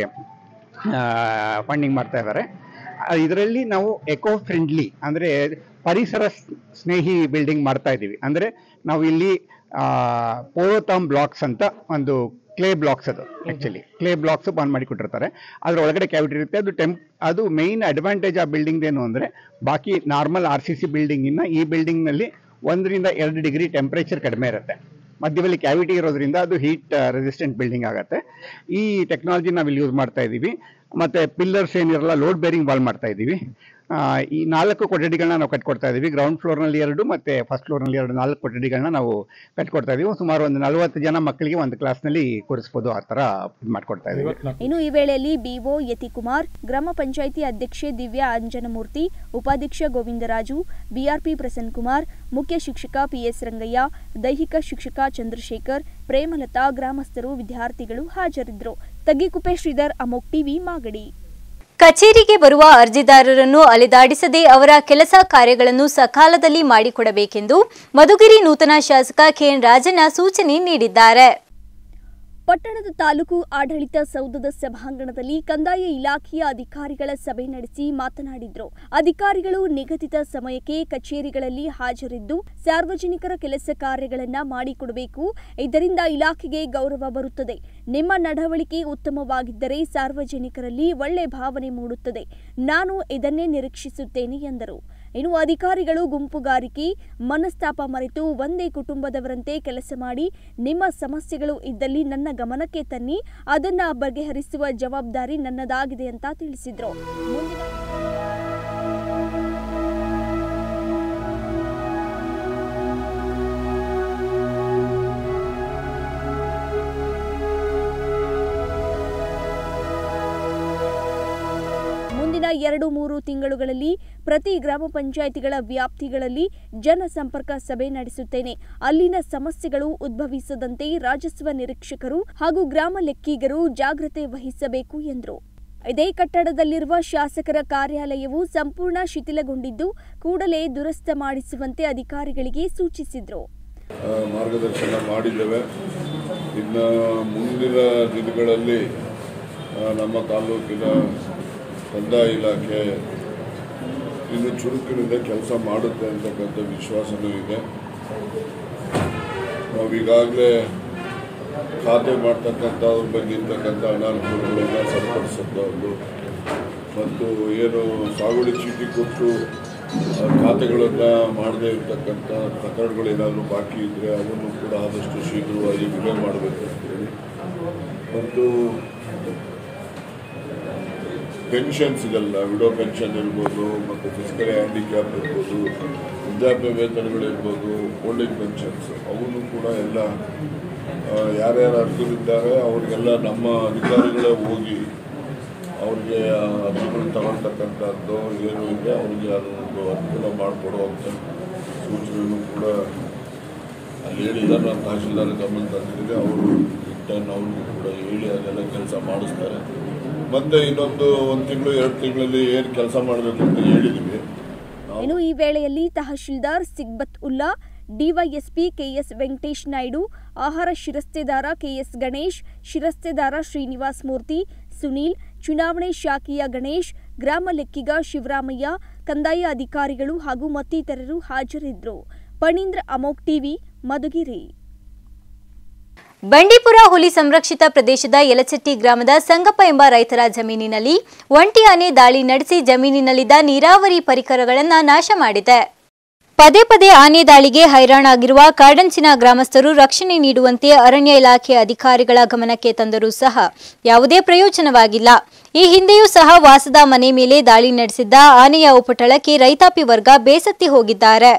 ಫಂಡಿಂಗ್ ಮಾಡ್ತಾ ಇದ್ದಾರೆ ಇದರಲ್ಲಿ ನಾವು ಎಕೋ ಫ್ರೆಂಡ್ಲಿ ಅಂದರೆ ಪರಿಸರ ಸ್- ಸ್ನೇಹಿ ಬಿಲ್ಡಿಂಗ್ ಮಾಡ್ತಾ ಇದ್ದೀವಿ ಅಂದರೆ ನಾವು ಇಲ್ಲಿ ಪೋರೋತಾಮ್ ಬ್ಲಾಕ್ಸ್ ಅಂತ ಒಂದು ಕ್ಲೇ ಬ್ಲಾಕ್ಸ್ ಅದು ಆ್ಯಕ್ಚುಲಿ ಕ್ಲೇ ಬ್ಲಾಕ್ಸ್ ಬಂದ್ ಮಾಡಿ ಕೊಟ್ಟಿರ್ತಾರೆ ಅದ್ರ ಒಳಗಡೆ ಕ್ಯಾವಿಟಿ ಇರುತ್ತೆ ಅದು ಟೆಂಪ್ ಅದು ಮೇಯ್ನ್ ಅಡ್ವಾಂಟೇಜ್ ಆ ಬಿಲ್ಡಿಂಗ್ ಏನು ಅಂದರೆ ಬಾಕಿ ನಾರ್ಮಲ್ ಆರ್ ಸಿ ಸಿ ಬಿಲ್ಡಿಂಗಿನ ಈ ಬಿಲ್ಡಿಂಗ್ನಲ್ಲಿ ಒಂದರಿಂದ ಎರಡು ಡಿಗ್ರಿ ಟೆಂಪ್ರೇಚರ್ ಕಡಿಮೆ ಇರುತ್ತೆ ಮಧ್ಯದಲ್ಲಿ ಕ್ಯಾವಿಟಿ ಇರೋದ್ರಿಂದ ಅದು ಹೀಟ್ ರೆಸಿಸ್ಟೆಂಟ್ ಬಿಲ್ಡಿಂಗ್ ಆಗುತ್ತೆ ಈ ಟೆಕ್ನಾಲಜಿ ನಾವು ಇಲ್ಲಿ ಯೂಸ್ ಮಾಡ್ತಾ ಇದ್ದೀವಿ ಮತ್ತೆ ಪಿಲ್ಲರ್ಸ್ ಏನಿರಲ್ಲ ಲೋಡ್ ಬೇರಿಂಗ್ ವಾಲ್ ಮಾಡ್ತಾ ಇದ್ದೀವಿ ಆ, ಈ ನಾಲ್ಕು ಕೊಠಡಿಗಳನ್ನ ನಾವು ಕಟ್ಕೊಡ್ತಾ ಇದ್ದೀವಿ ಗ್ರೌಂಡ್ ಫ್ಲೋರ್ನಲ್ಲಿ ಎರಡು ಮತ್ತೆ ಫಸ್ಟ್ ಫ್ಲೋರ್ನಲ್ಲಿ ಎರಡು ನಾಲ್ಕು ಕೊಠಡಿಗಳನ್ನ ನಾವು ಕಟ್ಕೊಡ್ತಾ ಇದ್ದೀವಿ ಸುಮಾರು ಒಂದು ನಲವತ್ತು ಜನ ಮಕ್ಕಳಿಗೆ ಒಂದು ಕ್ಲಾಸ್ನಲ್ಲಿ ಕೂರಿಸ್ಬೋದು ಆ ಥರ ಇದು ಮಾಡ್ಕೊಡ್ತಾ ಇದ್ದೀವಿ ಇನ್ನು ಈ ವೇಳೆಯಲ್ಲಿ ಬಿಒ ಯತಿಕುಮಾರ್ ಗ್ರಾಮ ಪಂಚಾಯಿತಿ ಅಧ್ಯಕ್ಷೆ ದಿವ್ಯಾ ಅಂಜನಮೂರ್ತಿ ಉಪಾಧ್ಯಕ್ಷ ಗೋವಿಂದರಾಜು ಬಿಆರ್ಪಿ ಪ್ರಸನ್ನ ಕುಮಾರ್ ಮುಖ್ಯ ಶಿಕ್ಷಕ ಪಿಎಸ್ ರಂಗಯ್ಯ ದೈಹಿಕ ಶಿಕ್ಷಕ ಚಂದ್ರಶೇಖರ್ ಪ್ರೇಮಲತಾ ಗ್ರಾಮಸ್ಥರು ವಿದ್ಯಾರ್ಥಿಗಳು ಹಾಜರಿದ್ದರು ತಗ್ಗಿಕುಪ್ಪೆ ಶ್ರೀಧರ್ ಅಮೋಕ್ ಟಿವಿ ಮಾಗಡಿ ಕಚೇರಿಗೆ ಬರುವ ಅರ್ಜಿದಾರರನ್ನು ಅಲೆದಾಡಿಸದೆ ಅವರ ಕೆಲಸ ಕಾರ್ಯಗಳನ್ನು ಸಕಾಲದಲ್ಲಿ ಮಾಡಿಕೊಡಬೇಕೆಂದು ಮಧುಗಿರಿ ನೂತನ ಶಾಸಕ ಕೆಎನ್ ರಾಜಣ್ಣ ಸೂಚನೆ ನೀಡಿದ್ದಾರೆ ಪಟ್ಟಣದ ತಾಲೂಕು ಆಡಳಿತ ಸೌಧದ ಸಭಾಂಗಣದಲ್ಲಿ ಕಂದಾಯ ಇಲಾಖೆಯ ಅಧಿಕಾರಿಗಳ ಸಭೆ ನಡೆಸಿ ಮಾತನಾಡಿದ್ರು ಅಧಿಕಾರಿಗಳು ನಿಗದಿತ ಸಮಯಕ್ಕೆ ಕಚೇರಿಗಳಲ್ಲಿ ಹಾಜರಿದ್ದು ಸಾರ್ವಜನಿಕರ ಕೆಲಸ ಕಾರ್ಯಗಳನ್ನ ಮಾಡಿಕೊಡಬೇಕು ಇದರಿಂದ ಇಲಾಖೆಗೆ ಗೌರವ ಬರುತ್ತದೆ ನಿಮ್ಮ ನಡವಳಿಕೆ ಉತ್ತಮವಾಗಿದ್ದರೆ ಸಾರ್ವಜನಿಕರಲ್ಲಿ ಒಳ್ಳೆ ಭಾವನೆ ಮೂಡುತ್ತದೆ ನಾನು ಇದನ್ನೇ ನಿರೀಕ್ಷಿಸುತ್ತೇನೆ ಎಂದರು ಇನ್ನು ಅಧಿಕಾರಿಗಳು ಗುಂಪುಗಾರಿಕೆ ಮನಸ್ತಾಪ ಮರೆತು ಒಂದೇ ಕುಟುಂಬದವರಂತೆ ಕೆಲಸ ಮಾಡಿ ನಿಮ್ಮ ಸಮಸ್ಯೆಗಳು ಇದ್ದಲ್ಲಿ ನನ್ನ ಗಮನಕ್ಕೆ ತನ್ನಿ ಅದನ್ನ ಬಗೆಹರಿಸುವ ಜವಾಬ್ದಾರಿ ನನ್ನದಾಗಿದೆ ಅಂತ ತಿಳಿಸಿದ್ರು ಮುಂದಿನ ಮುಂದಿನ ಎರಡು ಮೂರು ತಿಂಗಳುಗಳಲ್ಲಿ ಪ್ರತಿ ಗ್ರಾಮ ಪಂಚಾಯಿತಿಗಳ ವ್ಯಾಪ್ತಿಗಳಲ್ಲಿ ಜನಸಂಪರ್ಕ ಸಭೆ ನಡೆಸುತ್ತೇನೆ ಅಲ್ಲಿನ ಸಮಸ್ಯೆಗಳು ಉದ್ಭವಿಸದಂತೆ ರಾಜಸ್ವ ನಿರೀಕ್ಷಕರು ಹಾಗೂ ಗ್ರಾಮ ಲೆಕ್ಕಿಗರು ಜಾಗ್ರತೆ ವಹಿಸಬೇಕು ಎಂದರು ಇದೇ ಕಟ್ಟಡದಲ್ಲಿರುವ ಶಾಸಕರ ಕಾರ್ಯಾಲಯವು ಸಂಪೂರ್ಣ ಶಿಥಿಲಗೊಂಡಿದ್ದು ಕೂಡಲೇ ದುರಸ್ತ ಮಾಡಿಸುವಂತೆ ಅಧಿಕಾರಿಗಳಿಗೆ ಸೂಚಿಸಿದರು ಆ, ಮಾರ್ಗದರ್ಶನ ಮಾಡಿದ್ದೇವೆ ಇನ್ನು ಮುಂದಿನ ದಿನಗಳಲ್ಲಿ ಆ, ನಮ್ಮ ತಾಲೂಕಿನ ಕಂದಾಯ ಇಲಾಖೆ ಇನ್ನು ಚುರುಕಿನಿಂದ ಕೆಲಸ ಮಾಡುತ್ತೆ ಅಂತಕ್ಕಂಥ ವಿಶ್ವಾಸನೂ ಇದೆ ನಾವೀಗಾಗಲೇ ಖಾತೆ ಮಾಡ್ತಕ್ಕಂಥವ್ರ ಬಗ್ಗೆ ಇರ್ತಕ್ಕಂಥ ಅನಾನುಕೂಲಗಳನ್ನು ಸರಿಪಡಿಸೋದು ಮತ್ತು ಏನು ಸಾಗುವಳಿ ಚೀಟಿ ಕೊಟ್ಟು ಆ, ಖಾತೆಗಳನ್ನು ಮಾಡದೇ ಇರ್ತಕ್ಕಂಥ ಪ್ರಕರಣಗಳು ಏನಾದರೂ ಬಾಕಿ ಇದ್ದರೆ ಅವನ್ನು ಕೂಡ ಆದಷ್ಟು ಶೀಘ್ರವಾಗಿ ವಿಲೆ ಮಾಡಬೇಕು ಅಂತೇಳಿ ಮತ್ತು ಪೆನ್ಷನ್ಸ್ ಇದೆಲ್ಲ ವಿಡೋ ಪೆನ್ಷನ್ ಇರ್ಬೋದು ಮತ್ತು ಫಿಸಿಕಲ್ ಹ್ಯಾಂಡಿಕ್ಯಾಪ್ ಇರ್ಬೋದು ವೃದ್ಧಾಪ್ಯ ವೇತನಗಳಿರ್ಬೋದು ಓಲ್ಡ್ ಏಜ್ ಪೆನ್ಷನ್ಸ್ ಅವನ್ನು ಕೂಡ ಎಲ್ಲ ಆ, ಯಾರ್ಯಾರು ಅರ್ಹರಿದ್ದಾರೆ ಅವರಿಗೆಲ್ಲ ನಮ್ಮ ಅಧಿಕಾರಿಗಳೇ ಹೋಗಿ ಅವ್ರಿಗೆ ಆ ಅರ್ಜಿಗಳು ತಗೊಳ್ತಕ್ಕಂಥದ್ದು ಏನು ಇದೆ ಅವ್ರಿಗೆ ಅದೊಂದು ಅನುಕೂಲ ಮಾಡಿಕೊಡುವಂಥ ಸೂಚನೆಯನ್ನು ಕೂಡ ಅಲ್ಲಿ ಹೇಳಿದ್ದಾರೆ ನಾನು ತಹಶೀಲ್ದಾರ್ ಗಮನ ತಂದಿದ್ದೀನಿ ಅವರು ಟೆನ್ ಅವ್ರಿಗೂ ಕೂಡ ಹೇಳಿ ಅದೆಲ್ಲ ಕೆಲಸ ಮಾಡಿಸ್ತಾರೆ ಮತ್ತೆ ಇನ್ನೊಂದು ಒಂದು ತಿಂಗಳು ಎರಡು ತಿಂಗಳಲ್ಲಿ ಏನು ಕೆಲಸ ಮಾಡಬೇಕು ಅಂತ ಹೇಳಿದ್ವಿ ಇನ್ನು ಈ ವೇಳೆಯಲ್ಲಿ ತಹಶೀಲ್ದಾರ್ ಸಿಗ್ಬತ್ ಉಲ್ಲಾ ಡಿವೈಎಸ್ಪಿ ಕೆಎಸ್ ವೆಂಕಟೇಶ್ ನಾಯ್ಡು ಆಹಾರ ಶಿರಸ್ತೆದಾರ ಕೆಎಸ್ ಗಣೇಶ್ ಶಿರಸ್ತೆದಾರ ಶ್ರೀನಿವಾಸ್ ಮೂರ್ತಿ ಸುನೀಲ್ ಚುನಾವಣೆ ಶಾಖೆಯ ಗಣೇಶ್ ಗ್ರಾಮ ಲೆಕ್ಕಿಗ ಶಿವರಾಮಯ್ಯ ಕಂದಾಯ ಅಧಿಕಾರಿಗಳು ಹಾಗೂ ಮತ್ತಿತರರು ಹಾಜರಿದ್ದರು ಪಣೀಂದ್ರ ಅಮೋಕ್ ಟಿವಿ ಮಧುಗಿರಿ ಬಂಡೀಪುರ ಹುಲಿ ಸಂರಕ್ಷಿತ ಪ್ರದೇಶದ ಯಲಚಟ್ಟಿ ಗ್ರಾಮದ ಸಂಗಪ್ಪ ಎಂಬ ರೈತರ ಜಮೀನಿನಲ್ಲಿ ಒಂಟಿ ಆನೆ ದಾಳಿ ನಡೆಸಿ ಜಮೀನಿನಲ್ಲಿದ್ದ ನೀರಾವರಿ ಪರಿಕರಗಳನ್ನು ನಾಶ ಮಾಡಿದೆ ಪದೇ ಪದೇ ಆನೆ ದಾಳಿಗೆ ಹೈರಾಣಾಗಿರುವ ಕಾಡಂಚಿನ ಗ್ರಾಮಸ್ಥರು ರಕ್ಷಣೆ ನೀಡುವಂತೆ ಅರಣ್ಯ ಇಲಾಖೆ ಅಧಿಕಾರಿಗಳ ಗಮನಕ್ಕೆ ತಂದರೂ ಸಹ ಯಾವುದೇ ಪ್ರಯೋಜನವಾಗಿಲ್ಲ ಈ ಹಿಂದೆಯೂ ಸಹ ವಾಸದ ಮನೆ ಮೇಲೆ ದಾಳಿ ನಡೆಸಿದ್ದ ಆನೆಯ ಉಪಟಳಕ್ಕೆ ರೈತಾಪಿ ವರ್ಗ ಬೇಸತ್ತಿ ಹೋಗಿದ್ದಾರೆ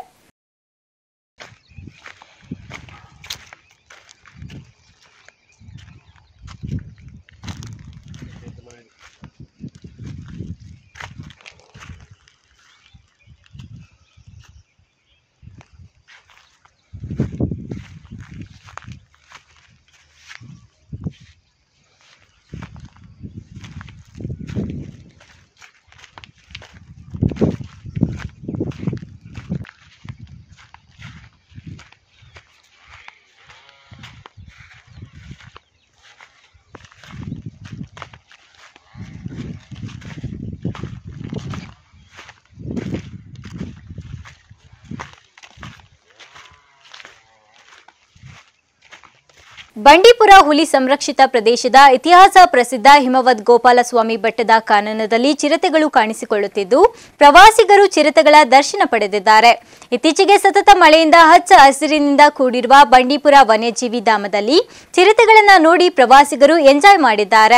ಬಂಡೀಪುರ ಹುಲಿ ಸಂರಕ್ಷಿತ ಪ್ರದೇಶದ ಇತಿಹಾಸ ಪ್ರಸಿದ್ಧ ಹಿಮವದ್ ಗೋಪಾಲಸ್ವಾಮಿ ಬೆಟ್ಟದ ಕಾನನದಲ್ಲಿ ಚಿರತೆಗಳು ಕಾಣಿಸಿಕೊಳ್ಳುತ್ತಿದ್ದು ಪ್ರವಾಸಿಗರು ಚಿರತೆಗಳ ದರ್ಶನ ಪಡೆದಿದ್ದಾರೆ ಇತ್ತೀಚೆಗೆ ಸತತ ಮಳೆಯಿಂದ ಹಚ್ಚ ಹಸಿರಿನಿಂದ ಕೂಡಿರುವ ಬಂಡೀಪುರ ವನ್ಯಜೀವಿ ಧಾಮದಲ್ಲಿ ಚಿರತೆಗಳನ್ನು ನೋಡಿ ಪ್ರವಾಸಿಗರು ಎಂಜಾಯ್ ಮಾಡಿದ್ದಾರೆ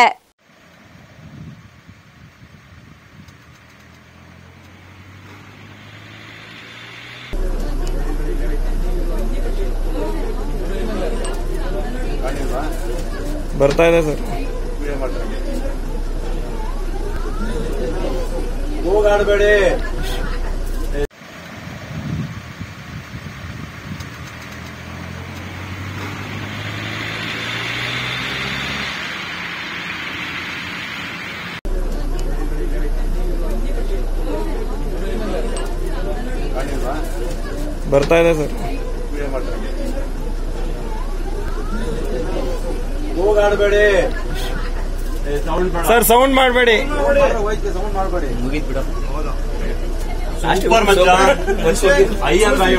ಬರ್ತಾ ಇದೆ ಸರ್ ಹೋಗಾಡಬೇಡಿ ಬರ್ತಾ ಇದೆ ಸರ್ ಹೋಗಾಡಬೇಡಿ ಸರ್ ಸೌಂಡ್ ಮಾಡಬೇಡಿ ಸೌಂಡ್ ಮಾಡಬೇಡಿ ಮುಗೀತ್ ಬಿಡ ಸೂಪರ್ ಮಚ್ಚ. ಐ ಅಂದ್ರೆ ಐ.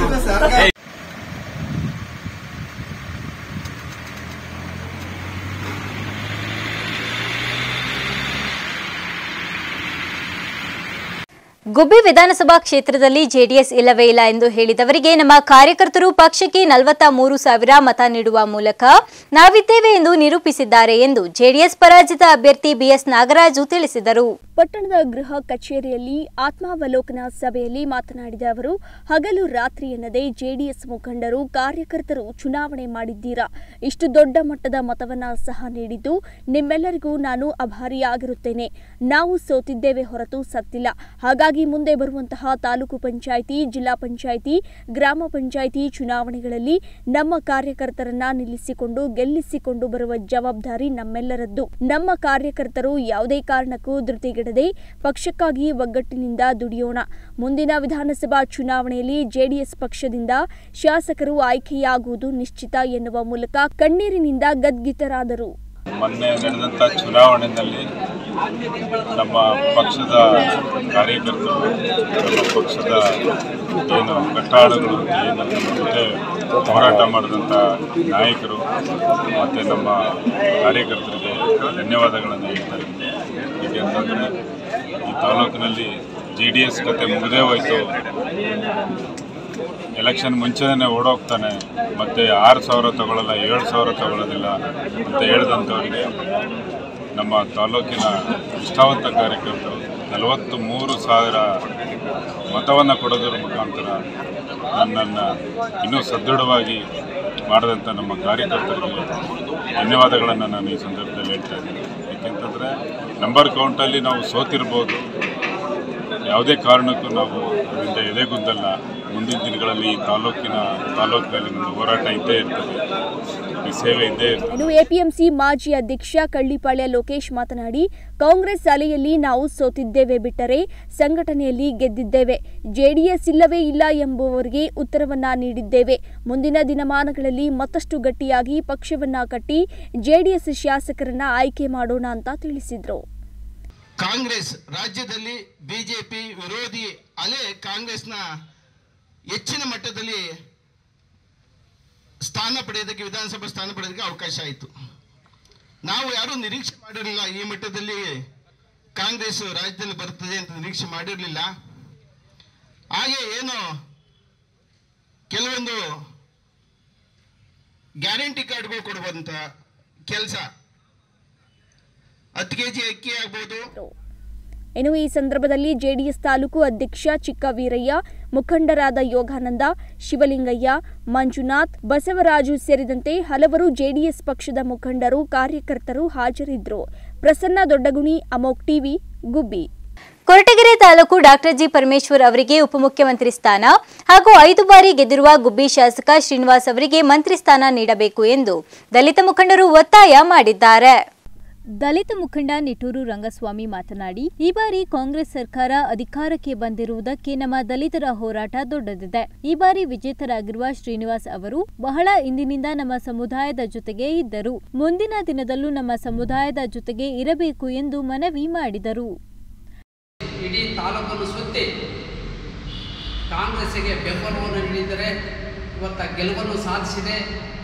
ಗುಬ್ಬಿ ವಿಧಾನಸಭಾ ಕ್ಷೇತ್ರದಲ್ಲಿ ಜೆಡಿಎಸ್ ಇಲ್ಲವೇ ಇಲ್ಲ ಎಂದು ಹೇಳಿದವರಿಗೆ ನಮ್ಮ ಕಾರ್ಯಕರ್ತರು ಪಕ್ಷಕ್ಕೆ ನಲವತ್ತ ಮೂರು ಸಾವಿರ ಮತ ನೀಡುವ ಮೂಲಕ ನಾವಿದ್ದೇವೆ ಎಂದು ನಿರೂಪಿಸಿದ್ದಾರೆ ಎಂದು ಜೆಡಿಎಸ್ ಪರಾಜಿತ ಅಭ್ಯರ್ಥಿ ಬಿಎಸ್ ನಾಗರಾಜು ತಿಳಿಸಿದರು ಪಟ್ಟಣದ ಗೃಹ ಕಚೇರಿಯಲ್ಲಿ ಆತ್ಮಾವಲೋಕನ ಸಭೆಯಲ್ಲಿ ಮಾತನಾಡಿದ ಅವರು ಹಗಲು ರಾತ್ರಿ ಎನ್ನದೇ ಜೆಡಿಎಸ್ ಮುಖಂಡರು ಕಾರ್ಯಕರ್ತರು ಚುನಾವಣೆ ಮಾಡಿದ್ದೀರಾ ಇಷ್ಟು ದೊಡ್ಡ ಮಟ್ಟದ ಮತವನ್ನ ಸಹ ನೀಡಿದ್ದು ನಿಮ್ಮೆಲ್ಲರಿಗೂ ನಾನು ಅಭಾರಿಯಾಗಿರುತ್ತೇನೆ ನಾವು ಸೋತಿದ್ದೇವೆ ಹೊರತು ಸತ್ತಿಲ್ಲ ಹಾಗಾಗಿ ಮುಂದೆ ಬರುವಂತಹ ತಾಲೂಕು ಪಂಚಾಯಿತಿ ಜಿಲ್ಲಾ ಪಂಚಾಯಿತಿ ಗ್ರಾಮ ಪಂಚಾಯಿತಿ ಚುನಾವಣೆಗಳಲ್ಲಿ ನಮ್ಮ ಕಾರ್ಯಕರ್ತರನ್ನ ನಿಲ್ಲಿಸಿಕೊಂಡು ಗೆಲ್ಲಿಸಿಕೊಂಡು ಬರುವ ಜವಾಬ್ದಾರಿ ನಮ್ಮೆಲ್ಲರದ್ದು ನಮ್ಮ ಕಾರ್ಯಕರ್ತರು ಯಾವುದೇ ಕಾರಣಕ್ಕೂ ಧೃತಿಗೆಡದೆ ಪಕ್ಷಕ್ಕಾಗಿ ಒಗ್ಗಟ್ಟಿನಿಂದ ದುಡಿಯೋಣ ಮುಂದಿನ ವಿಧಾನಸಭಾ ಚುನಾವಣೆಯಲ್ಲಿ ಜೆಡಿಎಸ್ ಪಕ್ಷದಿಂದ ಶಾಸಕರು ಆಯ್ಕೆಯಾಗುವುದು ನಿಶ್ಚಿತ ಎನ್ನುವ ಮೂಲಕ ಕಣ್ಣೀರಿನಿಂದ ಗದ್ಗಿತರಾದರು ಮೊನ್ನೆ ನಡೆದಂಥ ಚುನಾವಣೆಯಲ್ಲಿ ನಮ್ಮ ಪಕ್ಷದ ಕಾರ್ಯಕರ್ತರು ನಮ್ಮ ಪಕ್ಷದ ಏನು ಕಟ್ಟಾಳಗಳು ಏನು ನಮ್ಮ ಜೊತೆ ಹೋರಾಟ ಮಾಡಿದಂಥ ನಾಯಕರು ಮತ್ತು ನಮ್ಮ ಕಾರ್ಯಕರ್ತರಿಗೆ ಧನ್ಯವಾದಗಳನ್ನು ಹೇಳ್ತಾರೆ ಏಕೆಂತಂದರೆ ಈ ತಾಲೂಕಿನಲ್ಲಿ ಜೆ ಡಿ ಎಸ್ ಕತೆ ಮುಗಿದೇ ಹೋಯಿತು ಎಲೆಕ್ಷನ್ ಮುಂಚೆನೇ ಓಡೋಗ್ತಾನೆ ಮತ್ತು ಆರು ಸಾವಿರ ತಗೊಳ್ಳಲ್ಲ ಏಳು ಸಾವಿರ ತಗೊಳ್ಳೋದಿಲ್ಲ ಅಂತ ಹೇಳಿದಂಥವರಿಗೆ ನಮ್ಮ ತಾಲೂಕಿನ ನಿಷ್ಠಾವಂತ ಕಾರ್ಯಕರ್ತರು ನಲವತ್ತು ಮೂರು ಸಾವಿರ ಮತವನ್ನು ಕೊಡೋದ್ರ ಮುಖಾಂತರ ನನ್ನನ್ನು ಇನ್ನೂ ಸದೃಢವಾಗಿ ಮಾಡಿದಂಥ ನಮ್ಮ ಕಾರ್ಯಕರ್ತರಿಗೆ ಧನ್ಯವಾದಗಳನ್ನು ನಾನು ಈ ಸಂದರ್ಭದಲ್ಲಿ ಹೇಳ್ತಾ ಇದ್ದೀನಿ ಏಕೆಂತಂದರೆ ನಂಬರ್ ಕೌಂಟಲ್ಲಿ ನಾವು ಸೋತಿರ್ಬೋದು ಯಾವುದೇ ಕಾರಣಕ್ಕೂ ನಾವು ಅದರಿಂದ ಎದೆಗುಂದಲ್ಲ ಮುಂದಿನ ದಿನಗಳಲ್ಲಿ ಈ ತಾಲೂಕಿನ ತಾಲೂಕಿನಲ್ಲಿ ಒಂದು ಹೋರಾಟ ಇದ್ದೇ ಇರ್ತದೆ ಈ ಸೇವೆ ಇದ್ದೇ ಇರ್ತದೆ ಇನ್ನು ಎಪಿಎಂಸಿ ಮಾಜಿ ಅಧ್ಯಕ್ಷ ಕಳ್ಳಿಪಾಳ್ಯ ಲೋಕೇಶ್ ಮಾತನಾಡಿ ಕಾಂಗ್ರೆಸ್ ಅಲೆಯಲ್ಲಿ ನಾವು ಸೋತಿದ್ದೇವೆ ಬಿಟ್ಟರೆ ಸಂಘಟನೆಯಲ್ಲಿ ಗೆದ್ದಿದ್ದೇವೆ ಜೆಡಿಎಸ್ ಇಲ್ಲವೇ ಇಲ್ಲ ಎಂಬುವವರಿಗೆ ಉತ್ತರವನ್ನ ನೀಡಿದ್ದೇವೆ ಮುಂದಿನ ದಿನಮಾನಗಳಲ್ಲಿ ಮತ್ತಷ್ಟು ಗಟ್ಟಿಯಾಗಿ ಪಕ್ಷವನ್ನ ಕಟ್ಟಿ ಜೆಡಿಎಸ್ ಶಾಸಕರನ್ನ ಆಯ್ಕೆ ಮಾಡೋಣ ಅಂತ ತಿಳಿಸಿದ್ರು ಕಾಂಗ್ರೆಸ್ ರಾಜ್ಯದಲ್ಲಿ ಬಿಜೆಪಿ ವಿರೋಧಿ ಅಲೆ ಕಾಂಗ್ರೆಸ್ನ ಹೆಚ್ಚಿನ ಮಟ್ಟದಲ್ಲಿ ಸ್ಥಾನ ಪಡೆಯೋದಕ್ಕೆ ವಿಧಾನಸಭಾ ಸ್ಥಾನ ಪಡೆಯೋದಕ್ಕೆ ಅವಕಾಶ ಆಯಿತು ನಾವು ಯಾರೂ ನಿರೀಕ್ಷೆ ಮಾಡಿರಲಿಲ್ಲ ಈ ಮಟ್ಟದಲ್ಲಿ ಕಾಂಗ್ರೆಸ್ ರಾಜ್ಯದಲ್ಲಿ ಬರ್ತದೆ ಅಂತ ನಿರೀಕ್ಷೆ ಮಾಡಿರಲಿಲ್ಲ ಹಾಗೆ ಏನು ಕೆಲವೊಂದು ಗ್ಯಾರಂಟಿ ಕಾರ್ಡ್ಗಳು ಕೊಡುವಂಥ ಕೆಲಸ ಹತ್ತು ಕೆ ಜಿ ಅಕ್ಕಿ ಆಗ್ಬೋದು ಇನ್ನು ಈ ಸಂದರ್ಭದಲ್ಲಿ ಜೆಡಿಎಸ್ ತಾಲೂಕು ಅಧ್ಯಕ್ಷ ಚಿಕ್ಕವೀರಯ್ಯ ಮುಖಂಡರಾದ ಯೋಗಾನಂದ ಶಿವಲಿಂಗಯ್ಯ ಮಂಜುನಾಥ್ ಬಸವರಾಜು ಸೇರಿದಂತೆ ಹಲವರು ಜೆಡಿಎಸ್ ಪಕ್ಷದ ಮುಖಂಡರು ಕಾರ್ಯಕರ್ತರು ಹಾಜರಿದ್ದರು ಪ್ರಸನ್ನ ದೊಡ್ಡಗುಣಿ ಅಮೋಕ್ TV Gubbi Koratagere taluk doctor G Parameshwar ಅವರಿಗೆ ಉಪಮುಖ್ಯಮಂತ್ರಿ ಸ್ಥಾನ ಹಾಗೂ ಐದು ಬಾರಿ ಗೆದ್ದಿರುವ ಗುಬ್ಬಿ ಶಾಸಕ ಶ್ರೀನಿವಾಸ್ ಅವರಿಗೆ ಮಂತ್ರಿ ಸ್ಥಾನ ನೀಡಬೇಕು ಎಂದು ದಲಿತ ಮುಖಂಡರು ಒತ್ತಾಯ ಮಾಡಿದ್ದಾರೆ ದಲಿತ ಮುಖಂಡ ನಿಟೂರು ರಂಗಸ್ವಾಮಿ ಮಾತನಾಡಿ ಈ ಬಾರಿ ಕಾಂಗ್ರೆಸ್ ಸರ್ಕಾರ ಅಧಿಕಾರಕ್ಕೆ ಬಂದಿರುವುದಕ್ಕೆ ನಮ್ಮ ದಲಿತರ ಹೋರಾಟ ದೊಡ್ಡದಿದೆ ಈ ಬಾರಿ ವಿಜೇತರಾಗಿರುವ ಶ್ರೀನಿವಾಸ್ ಅವರು ಬಹಳ ಇಂದಿನಿಂದ ನಮ್ಮ ಸಮುದಾಯದ ಜೊತೆಗೆ ಇದ್ದರು ಮುಂದಿನ ದಿನದಲ್ಲೂ ನಮ್ಮ ಸಮುದಾಯದ ಜೊತೆಗೆ ಇರಬೇಕು ಎಂದು ಮನವಿ ಮಾಡಿದರು ಇಡೀ ತಾಲೂಕನ್ನು ಸುತ್ತಿ ಕಾಂಗ್ರೆಸ್ಸಿಗೆ ಬೆಂಬಲವನ್ನು ನೀಡಿದರೆ ಇವತ್ತ ಗೆಲುವನ್ನು ಸಾಧಿಸಿದೆ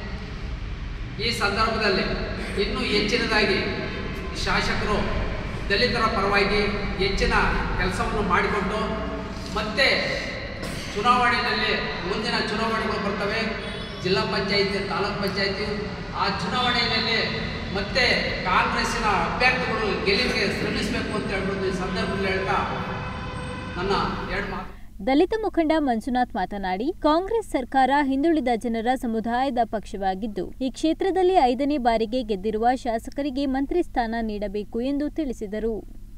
ಈ ಸಂದರ್ಭದಲ್ಲಿ ಇನ್ನೂ ಹೆಚ್ಚಿನದಾಗಿ ಶಾಸಕರು ದಲಿತರ ಪರವಾಗಿ ಹೆಚ್ಚಿನ ಕೆಲಸವನ್ನು ಮಾಡಿಕೊಂಡು ಮತ್ತೆ ಚುನಾವಣೆಯಲ್ಲಿ ಮುಂದಿನ ಚುನಾವಣೆಗಳು ಬರ್ತವೆ ಜಿಲ್ಲಾ ಪಂಚಾಯಿತಿ ತಾಲೂಕ್ ಪಂಚಾಯಿತಿ ಆ ಚುನಾವಣೆಯಲ್ಲಿ ಮತ್ತೆ ಕಾಂಗ್ರೆಸ್ಸಿನ ಅಭ್ಯರ್ಥಿಗಳು ಗೆಲುವಿಗೆ ಶ್ರಮಿಸಬೇಕು ಅಂತ ಹೇಳ್ಬಿಟ್ಟು ಈ ಸಂದರ್ಭದಲ್ಲಿ ಹೇಳ್ತಾ ನನ್ನ ಎರಡು ಮಾತು ದಲಿತ ಮುಖಂಡ ಮಂಜುನಾಥ್ ಮಾತನಾಡಿ ಕಾಂಗ್ರೆಸ್ ಸರ್ಕಾರ ಹಿಂದುಳಿದ ಜನರ ಸಮುದಾಯದ ಪಕ್ಷವಾಗಿದ್ದು ಈ ಕ್ಷೇತ್ರದಲ್ಲಿ ಐದನೇ ಬಾರಿಗೆ ಗೆದ್ದಿರುವ ಶಾಸಕರಿಗೆ ಮಂತ್ರಿ ಸ್ಥಾನ ನೀಡಬೇಕು ಎಂದು ತಿಳಿಸಿದರು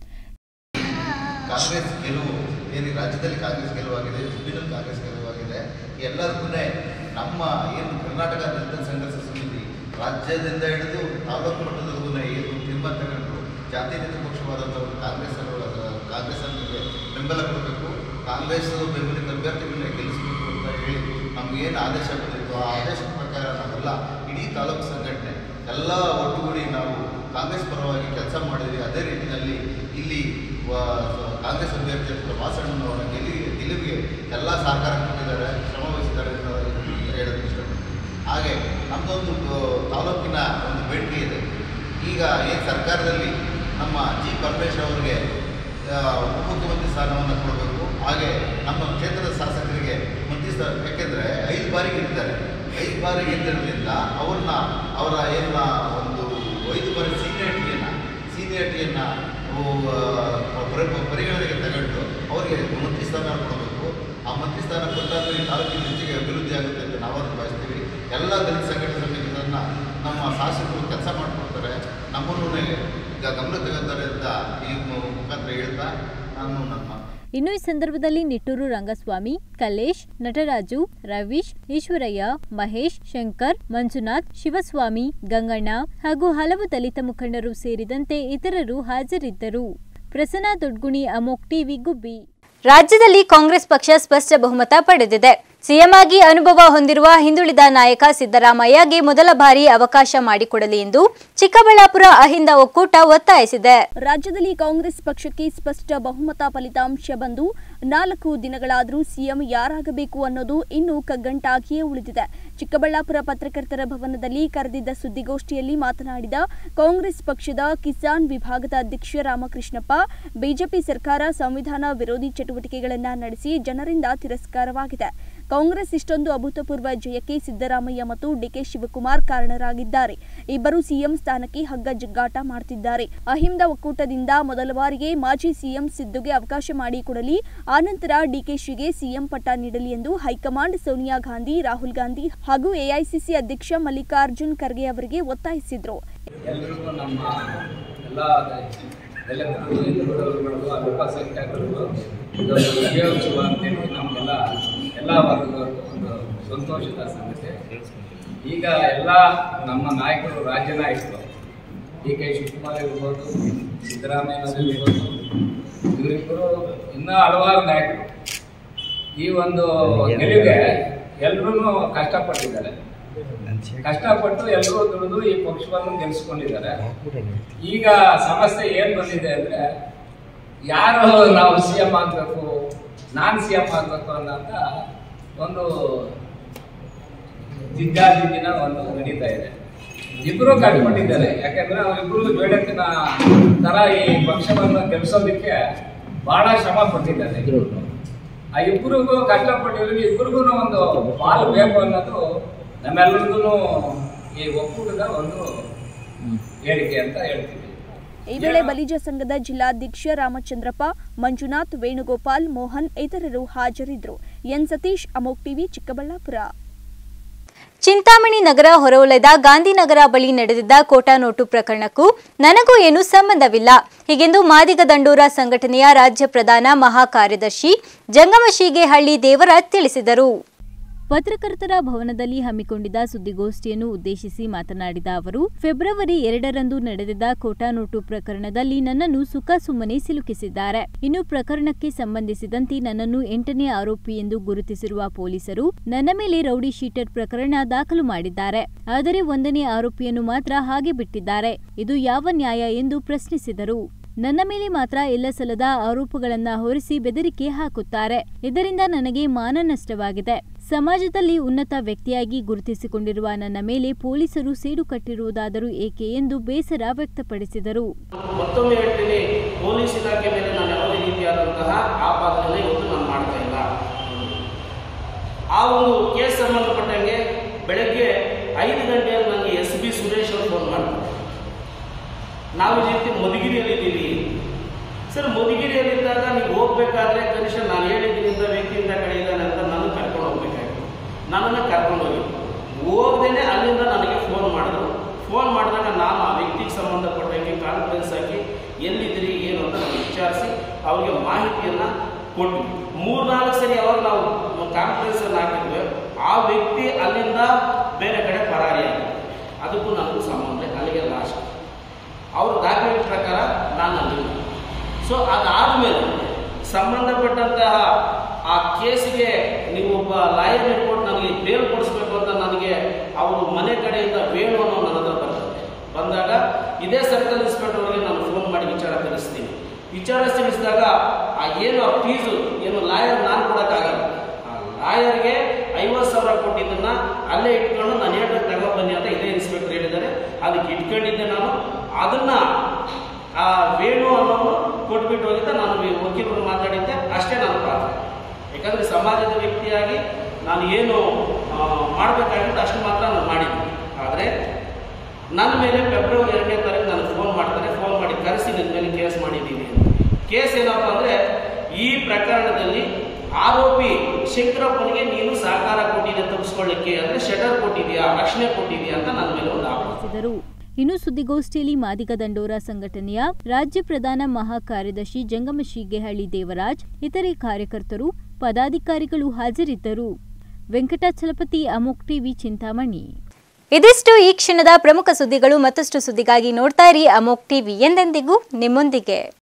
ಕಾಂಗ್ರೆಸ್ ಗೆಲುವು ಏನು ರಾಜ್ಯದಲ್ಲಿ ಕಾಂಗ್ರೆಸ್ ಗೆಲುವಾಗಿದೆ ಜಿಲ್ಲೆಯಲ್ಲಿ ಕಾಂಗ್ರೆಸ್ ಗೆಲುವಾಗಿದೆ ಎಲ್ಲದಕ್ಕೂ ನಮ್ಮ ಏನು ಕರ್ನಾಟಕ ದಲಿತ ಸಂಘರ್ಷ ಸಮಿತಿ ರಾಜ್ಯದಿಂದ ಹಿಡಿದು ತಾಲೂಕು ಮಟ್ಟದವರೆಗೂ ಏನು ತೀರ್ಮಾನ ತಗೊಂಡ್ರು ಜಾತ್ಯತೀತ ಪಕ್ಷವಾದಂಥವರು ಕಾಂಗ್ರೆಸ್ ಕಾಂಗ್ರೆಸ್ ಅನ್ನೋರಿಗೆ ಬೆಂಬಲ ಕೊಡಬೇಕು ಕಾಂಗ್ರೆಸ್ ಬೆಂಬಲಿತ ಅಭ್ಯರ್ಥಿಗಳನ್ನ ಗೆಲ್ಲಿಸಬೇಕು ಅಂತ ಹೇಳಿ ನಮ್ಗೆ ಏನು ಆದೇಶ ಬಂದಿತ್ತು ಆ ಆದೇಶದ ಪ್ರಕಾರ ನಾವೆಲ್ಲ ಇಡೀ ತಾಲೂಕು ಸಂಘಟನೆ ಎಲ್ಲ ಒಟ್ಟುಗೂಡಿ ನಾವು ಕಾಂಗ್ರೆಸ್ ಪರವಾಗಿ ಕೆಲಸ ಮಾಡಿದ್ವಿ ಅದೇ ರೀತಿಯಲ್ಲಿ ಇಲ್ಲಿ ವ- ಕಾಂಗ್ರೆಸ್ ಅಭ್ಯರ್ಥಿ ವಾಸಣ್ಣನವರ ಗೆಲುವಿಗೆ ಗೆಲುವಿಗೆ ಎಲ್ಲ ಸಹಕಾರ ಕೊಟ್ಟಿದ್ದಾರೆ ಶ್ರಮ ವಹಿಸಿದ್ದಾರೆ ಅಂತ ಹೇಳೋದಕ್ಕೆ ಇಷ್ಟಪಡ್ತೀನಿ ಹಾಗೆ ನಮ್ಮದೊಂದು ಗೋ- ತಾಲೂಕಿನ ಒಂದು ಬೇಡಿಕೆ ಇದೆ ಈಗ ಏನು ಸರ್ಕಾರದಲ್ಲಿ ನಮ್ಮ ಜಿ ಪರಮೇಶ್ವರ್ ಅವರಿಗೆ ಆ, ಉಪಮುಖ್ಯಮಂತ್ರಿ ಸ್ಥಾನವನ್ನು ಕೊಡಬೇಕು ಹಾಗೆ ನಮ್ಮ ಕ್ಷೇತ್ರದ ಶಾಸಕರಿಗೆ ಮಂತ್ರಿ ಸ್ಥಾನ ಯಾಕೆಂದರೆ ಐದು ಬಾರಿ ಗೆದ್ದಿದ್ದಾರೆ ಐದು ಬಾರಿ ಗೆದ್ದಿರೋದ್ರಿಂದ ಅವ್ರನ್ನ ಅವರ ಏನ ಒಂದು ಐದು ಬಾರಿ ಸೀನಿಯಾರಿಟಿಯನ್ನು ಸೀನಿಯಾರಿಟಿಯನ್ನು ಪರಿಗಣನೆಗೆ ತಗೊಂಡು ಅವರಿಗೆ ಮಂತ್ರಿ ಸ್ಥಾನ ಕೊಡಬೇಕು ಆ ಮಂತ್ರಿ ಸ್ಥಾನ ಕೊಟ್ಟಾಗ ಈ ತಾಲೂಕಿನ ಹೆಚ್ಚಿಗೆ ಅಭಿವೃದ್ಧಿ ಆಗುತ್ತೆ ಅಂತ ನಾವಾದ್ರೂ ಭಾವಿಸ್ತೀವಿ ಎಲ್ಲ ದಲಿತ ಸಂಘಟನೆ ಸಮಿತಿಗಳನ್ನು ನಮ್ಮ ಶಾಸಕರು ಕೆಲಸ ಮಾಡಿಕೊಡ್ತಾರೆ ನಮ್ಮನ್ನು ಈಗ ಗಮನ ತಗೋತಾರೆ ಅಂತ ಈ ಮು- ಮುಖಾಂತರ ಹೇಳ್ತಾ ನಾನು ನನ್ನ ಇನ್ನು ಈ ಸಂದರ್ಭದಲ್ಲಿ ನಿಟ್ಟೂರು ರಂಗಸ್ವಾಮಿ ಕಲ್ಲೇಶ್ ನಟರಾಜು ರವೀಶ್ ಈಶ್ವರಯ್ಯ ಮಹೇಶ್ ಶಂಕರ್ ಮಂಜುನಾಥ್ ಶಿವಸ್ವಾಮಿ ಗಂಗಣ್ಣ ಹಾಗೂ ಹಲವು ದಲಿತ ಮುಖಂಡರು ಸೇರಿದಂತೆ ಇತರರು ಹಾಜರಿದ್ದರು ಪ್ರಸನ್ನ ದೊಡ್ಗುಣಿ ಅಮೋಕ್ ಟಿವಿ ಗುಬ್ಬಿ ರಾಜ್ಯದಲ್ಲಿ ಕಾಂಗ್ರೆಸ್ ಪಕ್ಷ ಸ್ಪಷ್ಟ ಬಹುಮತ ಪಡೆದಿದೆ ಸಿಎಂ ಆಗಿ ಅನುಭವ ಹೊಂದಿರುವ ಹಿಂದುಳಿದ ನಾಯಕ ಸಿದ್ದರಾಮಯ್ಯಗೆ ಮೊದಲ ಬಾರಿ ಅವಕಾಶ ಮಾಡಿಕೊಡಲಿ ಎಂದು ಚಿಕ್ಕಬಳ್ಳಾಪುರ ಅಹಿಂದ ಒಕ್ಕೂಟ ಒತ್ತಾಯಿಸಿದೆ ರಾಜ್ಯದಲ್ಲಿ ಕಾಂಗ್ರೆಸ್ ಪಕ್ಷಕ್ಕೆ ಸ್ಪಷ್ಟ ಬಹುಮತ ಫಲಿತಾಂಶ ಬಂದು ನಾಲ್ಕು ದಿನಗಳಾದರೂ ಸಿಎಂ ಯಾರಾಗಬೇಕು ಅನ್ನೋದು ಇನ್ನೂ ಕಗ್ಗಂಟಾಗಿಯೇ ಉಳಿದಿದೆ ಚಿಕ್ಕಬಳ್ಳಾಪುರ ಪತ್ರಕರ್ತರ ಭವನದಲ್ಲಿ ಕರೆದಿದ್ದ ಸುದ್ದಿಗೋಷ್ಠಿಯಲ್ಲಿ ಮಾತನಾಡಿದ ಕಾಂಗ್ರೆಸ್ ಪಕ್ಷದ ಕಿಸಾನ್ ವಿಭಾಗದ ಅಧ್ಯಕ್ಷ ರಾಮಕೃಷ್ಣಪ್ಪ ಬಿಜೆಪಿ ಸರ್ಕಾರ ಸಂವಿಧಾನ ವಿರೋಧಿ ಚಟುವಟಿಕೆಗಳನ್ನು ನಡೆಸಿ ಜನರಿಂದ ತಿರಸ್ಕಾರವಾಗಿದೆ ಕಾಂಗ್ರೆಸ್ ಇಷ್ಟೊಂದು ಅಭೂತಪೂರ್ವ ಜಯಕ್ಕೆ ಸಿದ್ದರಾಮಯ್ಯ ಮತ್ತು ಡಿಕೆ ಶಿವಕುಮಾರ್ ಕಾರಣರಾಗಿದ್ದಾರೆ ಇಬ್ಬರು ಸಿಎಂ ಸ್ಥಾನಕ್ಕೆ ಹಗ್ಗ ಜಗ್ಗಾಟ ಮಾಡ್ತಿದ್ದಾರೆ ಅಹಿಂದ ಒಕ್ಕೂಟದಿಂದ ಮೊದಲ ಬಾರಿಗೆ ಮಾಜಿ ಸಿಎಂ ಸಿದ್ದುಗೆ ಅವಕಾಶ ಮಾಡಿಕೊಡಲಿ ಆನಂತರ ಡಿಕೆಶಿಗೆ ಸಿಎಂ ಪಟ್ಟ ನೀಡಲಿ ಎಂದು ಹೈಕಮಾಂಡ್ ಸೋನಿಯಾ ಗಾಂಧಿ ರಾಹುಲ್ ಗಾಂಧಿ ಹಾಗೂ ಎಐಸಿಸಿ ಅಧ್ಯಕ್ಷ ಮಲ್ಲಿಕಾರ್ಜುನ್ ಖರ್ಗೆ ಅವರಿಗೆ ಒತ್ತಾಯಿಸಿದ್ರು ಎಲ್ರಿಗೂ ನಮ್ಮ ಎಲ್ಲ ದಲಿತರು ಹಿಂದುಳಿದವರುಗಳಿಗೂ ಅಲ್ಪಸಂಖ್ಯಾತರಿಗೂ ಇದೊಂದು ವಿಜಯೋತ್ಸವ ಅಂತೇಳಿ ನಮಗೆಲ್ಲ ಎಲ್ಲ ವರ್ಗದವ್ರಿಗೂ ಒಂದು ಸಂತೋಷದ ಸಂಗತಿ ಈಗ ಎಲ್ಲ ನಮ್ಮ ನಾಯಕರು ರಾಜ್ಯ ನಾಯಕರು ಡಿ ಕೆ ಶಿವಕುಮಾರ್ ಇರ್ಬೋದು ಸಿದ್ದರಾಮಯ್ಯ ಇರ್ಬೋದು ಇವರಿಬ್ಬರು ಇನ್ನೂ ಹಲವಾರು ನಾಯಕರು ಈ ಒಂದು ಗೆಲುವಿಗೆ ಎಲ್ಲರೂ ಕಷ್ಟಪಟ್ಟಿದ್ದಾರೆ ಕಷ್ಟಪಟ್ಟು ಎಲ್ಲರೂ ದುಡಿದು ಈ ಪಕ್ಷವನ್ನು ಗೆಲ್ಲಿಸ್ಕೊಂಡಿದ್ದಾರೆ ಈಗ ಸಮಸ್ಯೆ ಏನ್ ಬಂದಿದೆ ಅಂದ್ರೆ ಯಾರು ನಾವು ಸಿ ಎಂ ಆಗ್ಬೇಕು ನಾನ್ ಸಿ ಎಂ ಆಗ್ಬೇಕು ಅನ್ನೋಂತ ಒಂದು ಜಿದ್ದಾಜಿದ್ದಿನ ಒಂದು ನಡೀತಾ ಇದೆ ಇಬ್ರು ಕಟ್ಕೊಂಡಿದ್ದಾರೆ ಯಾಕಂದ್ರೆ ಅವರಿಬ್ರು ಜೋಡತ್ತಿನ ತರ ಈ ಪಕ್ಷವನ್ನು ಗೆಲ್ಸೋದಕ್ಕೆ ಬಹಳ ಶ್ರಮ ಪಟ್ಟಿದ್ದಾರೆ ಆ ಇಬ್ಬರಿಗೂ ಕಷ್ಟಪಟ್ಟಿರೋರಿಗೆ ಇಬ್ಬರಿಗೂ ಒಂದು ಪಾಲು ಬೇಕು ಅನ್ನೋದು ನಮ್ಮೆಲ್ಲರಿಗೂ ಈ ಒಕ್ಕೂಟದ ಒಂದು ಹೇಳಿಕೆ ಅಂತ ಹೇಳ್ತೀವಿ ಈ ವೇಳೆ ಬಲಿಜ ಸಂಘದ ಜಿಲ್ಲಾಧ್ಯಕ್ಷ ರಾಮಚಂದ್ರಪ್ಪ ಮಂಜುನಾಥ್ ವೇಣುಗೋಪಾಲ್ ಮೋಹನ್ ಇತರರು ಹಾಜರಿದ್ದರು ಎನ್ ಸತೀಶ್ ಅಮೋಕ್ ಟಿವಿ ಚಿಕ್ಕಬಳ್ಳಾಪುರ ಚಿಂತಾಮಣಿ ನಗರ ಹೊರವಲಯದ ಗಾಂಧಿನಗರ ಬಳಿ ನಡೆದಿದ್ದ ಕೋಟಾ ನೋಟು ಪ್ರಕರಣಕ್ಕೂ ನನಗೂ ಏನು ಸಂಬಂಧವಿಲ್ಲ ಹೀಗೆಂದು ಮಾದಿಗ ದಂಡೂರ ಸಂಘಟನೆಯ ರಾಜ್ಯ ಪ್ರಧಾನ ಮಹಾ ಕಾರ್ಯದರ್ಶಿ ಜಂಗಮಶಿಗೇಹಳ್ಳಿ ದೇವರಾಜ್ ತಿಳಿಸಿದರು ಪತ್ರಕರ್ತರ ಭವನದಲ್ಲಿ ಹಮ್ಮಿಕೊಂಡಿದ್ದ ಸುದ್ದಿಗೋಷ್ಠಿಯನ್ನು ಉದ್ದೇಶಿಸಿ ಮಾತನಾಡಿದ ಅವರು ಫೆಬ್ರವರಿ ಎರಡರಂದು ನಡೆದಿದ್ದ ಕೋಟಾ ನೋಟು ಪ್ರಕರಣದಲ್ಲಿ ನನ್ನನ್ನು ಸುಖಸುಮ್ಮನೆ ಸಿಲುಕಿಸಿದ್ದಾರೆ ಇನ್ನು ಪ್ರಕರಣಕ್ಕೆ ಸಂಬಂಧಿಸಿದಂತೆ ನನ್ನನ್ನು ಎಂಟನೇ ಆರೋಪಿ ಎಂದು ಗುರುತಿಸಿರುವ ಪೊಲೀಸರು ನನ್ನ ಮೇಲೆ ರೌಡಿ ಶೀಟರ್ ಪ್ರಕರಣ ದಾಖಲು ಮಾಡಿದ್ದಾರೆ ಆದರೆ ಒಂದನೇ ಆರೋಪಿಯನ್ನು ಮಾತ್ರ ಹಾಗೆ ಬಿಟ್ಟಿದ್ದಾರೆ ಇದು ಯಾವ ನ್ಯಾಯ ಎಂದು ಪ್ರಶ್ನಿಸಿದರು ನನ್ನ ಮೇಲೆ ಮಾತ್ರ ಎಲ್ಲ ಸಲದ ಆರೋಪಗಳನ್ನ ಹೊರಿಸಿ ಬೆದರಿಕೆ ಹಾಕುತ್ತಾರೆ ಇದರಿಂದ ನನಗೆ ಮಾನ ನಷ್ಟವಾಗಿದೆ ಸಮಾಜದಲ್ಲಿ ಉನ್ನತ ವ್ಯಕ್ತಿಯಾಗಿ ಗುರುತಿಸಿಕೊಂಡಿರುವ ನನ್ನ ಮೇಲೆ ಪೊಲೀಸರು ಸೇಡು ಕಟ್ಟಿರುವುದಾದರೂ ಏಕೆ ಎಂದು ಬೇಸರ ವ್ಯಕ್ತಪಡಿಸಿದರು ಮತ್ತೊಮ್ಮೆ ಹೇಳ್ತೀನಿ ಪೊಲೀಸ್ ಇಲಾಖೆ ಮೇಲೆ ನಾನು ಯಾವುದೇ ರೀತಿಯಾದಂತಹ ಆಪಾದನೆ ಇವತ್ತು ನಾನು ಮಾಡ್ತಾ ಇಲ್ಲ ಆ ಒಂದು ಕೇಸ್ ಸಂಬಂಧಪಟ್ಟಂಗೆ ಬೆಳಗ್ಗೆ ಐದು ಗಂಟೆಯಲ್ಲಿ ನನಗೆ ಎಸ್ ಬಿ ಸುರೇಶ್ ಅವರು ಫೋನ್ ಮಾಡ್ತಾರೆ ನಾವು ಈ ರೀತಿ ಮಧುಗಿರಿಯಲ್ಲಿದ್ದೀವಿ ಸರ್ ಮಧುಗಿರಿಯಲ್ಲಿದ್ದಾಗ ನೀವು ಹೋಗ್ಬೇಕಾದ್ರೆ ಕನಿಷ್ಠ ನಾನು ಹೇಳಿದ್ದೀನಿ ಇಂಥ ವ್ಯಕ್ತಿ ಇಂಥ ಕಡೆ ಇದ್ದಾನೆ ಅಂತ ನಾನು ಕರ್ಕೊಂಡು ಹೋಗ್ಬೇಕಾಗಿತ್ತು ನನ್ನನ್ನು ಕರ್ಕೊಂಡು ಹೋಗಿ ಹೋಗ್ದೇನೆ ಅಲ್ಲಿಂದ ನನಗೆ ಫೋನ್ ಮಾಡಿದ್ರು ಫೋನ್ ಮಾಡಿದಾಗ ನಾನು ಆ ವ್ಯಕ್ತಿಗೆ ಸಂಬಂಧಪಟ್ಟಂಗೆ ಕಾನ್ಫರೆನ್ಸ್ ಹಾಕಿ ಎಲ್ಲಿದ್ದೀರಿ ಏನು ಅಂತ ನಾನು ವಿಚಾರಿಸಿ ಅವರಿಗೆ ಮಾಹಿತಿಯನ್ನು ಕೊಟ್ಟು ಮೂರ್ನಾಲ್ಕು ಸರಿ ಯಾವಾಗ ನಾವು ಕಾನ್ಫರೆನ್ಸ್ ಅನ್ನು ಹಾಕಿದ್ವಿ ಆ ವ್ಯಕ್ತಿ ಅಲ್ಲಿಂದ ಬೇರೆ ಕಡೆ ಪರಾರಿಯಾಗಿದೆ ಅದಕ್ಕೂ ನನಗೂ ಸಂಬಂಧ ಇಲ್ಲ. ಅಲ್ಲಿಗೆ ಲಾಸ್ಟ್ ಅವ್ರ ದಾಖಲೆ ಪ್ರಕಾರ ನಾನು ಅಲ್ಲಿ ಸೊ ಅದಾದಮೇಲೆ ಸಂಬಂಧಪಟ್ಟಂತಹ ಆ ಕೇಸಿಗೆ ನೀವು ಒಬ್ಬ ಲಾಯರ್ ಇಟ್ಕೊಂಡು ನನಗೆ ಬೇಲ್ ಕೊಡಿಸ್ಬೇಕು ಅಂತ ನನಗೆ ಅವರು ಮನೆ ಕಡೆಯಿಂದ ವೇಣು ಅನ್ನೋ ನನ್ನ ಹತ್ರ ಬರ್ತದೆ ಬಂದಾಗ ಇದೇ ಸರ್ಕಲ್ ಇನ್ಸ್ಪೆಕ್ಟರ್ ಅವರಿಗೆ ನಾನು ಫೋನ್ ಮಾಡಿ ವಿಚಾರ ತಿಳಿಸ್ತೀನಿ ವಿಚಾರ ತಿಳಿಸಿದಾಗ ಆ ಏನು ಆ ಫೀಸು ಏನು ಲಾಯರ್ ನಾನು ಕೊಡೋಕ್ಕಾಗಲ್ಲ ಆ ಲಾಯರ್ಗೆ ಐವತ್ತು ಸಾವಿರ ಕೊಟ್ಟಿದ್ದನ್ನ ಅಲ್ಲೇ ಇಟ್ಕೊಂಡು ನಾನು ಹೇಳಿದ್ರೆ ತಗೊಬನ್ನಿ ಅಂತ ಇದೇ ಇನ್ಸ್ಪೆಕ್ಟರ್ ಹೇಳಿದ್ದಾರೆ ಅದಕ್ಕೆ ಇಟ್ಕೊಂಡಿದ್ದೆ ನಾನು ಅದನ್ನ ಆ ವೇಣು ಅನ್ನೋನು ಕೊಟ್ಬಿಟ್ಟು ಹೋಗಿದ್ದ ನಾನು ವಿ- ವಕೀಲರು ಮಾತಾಡಿದ್ದೆ ಅಷ್ಟೇ ನನ್ನ ಪಾತ್ರ ಯಾಕಂದ್ರೆ ಸಮಾಜದ ವ್ಯಕ್ತಿಯಾಗಿ ನಾನು ಏನು ಆ, ಮಾಡ್ಬೇಕಾಗಿತ್ತು ಅಷ್ಟು ಮಾತ್ರ ನಾನು ಮಾಡಿದ್ದೀನಿ ಆದರೆ ನನ್ನ ಮೇಲೆ ಫೆಬ್ರವರಿ ಎರಡನೇ ತಾರೀಕು ನಾನು ಫೋನ್ ಮಾಡ್ತಾರೆ ಫೋನ್ ಮಾಡಿ ಕರೆಸಿ ನನ್ನ ಮೇಲೆ ಕೇಸ್ ಮಾಡಿದ್ದೀನಿ ಅಂತ. ಕೇಸ್ ಏನಪ್ಪ ಅಂದ್ರೆ ಈ ಪ್ರಕರಣದಲ್ಲಿ ಆರೋಪಿ ಶಂಕರಪ್ಪನಿಗೆ ನೀನು ಸಹಕಾರ ಕೊಟ್ಟಿದ್ದೆ ತಪ್ಪಿಸ್ಕೊಳ್ಳಿಕ್ಕೆ ಅಂದ್ರೆ ಶಟರ್ ಕೊಟ್ಟಿದ್ಯಾ ರಕ್ಷಣೆ ಕೊಟ್ಟಿದ್ಯಾ ಅಂತ ನನ್ನ ಮೇಲೆ ಒಂದು ಆರೋಪ ತಿಳಿಸಿದರು ಇನ್ನು ಸುದ್ದಿಗೋಷ್ಠಿಯಲ್ಲಿ ಮಾದಿಗ ದಂಡೋರ ಸಂಘಟನೆಯ ರಾಜ್ಯ ಪ್ರಧಾನ ಮಹಾ ಕಾರ್ಯದರ್ಶಿ ಜಂಗಮಶಿಗೇಹಳ್ಳಿ ದೇವರಾಜ್ ಇತರೆ ಕಾರ್ಯಕರ್ತರು ಪದಾಧಿಕಾರಿಗಳು ಹಾಜರಿದ್ದರು ವೆಂಕಟಾಚಲಪತಿ ಅಮೋಕ್ ಟಿವಿ ಚಿಂತಾಮಣಿ ಇದಿಷ್ಟು ಈ ಕ್ಷಣದ ಪ್ರಮುಖ ಸುದ್ದಿಗಳು ಮತ್ತಷ್ಟು ಸುದ್ದಿಗಾಗಿ ನೋಡ್ತಾ ಇರಿ ಅಮೋಕ್ ಟಿವಿ ಎಂದೆಂದಿಗೂ ನಿಮ್ಮೊಂದಿಗೆ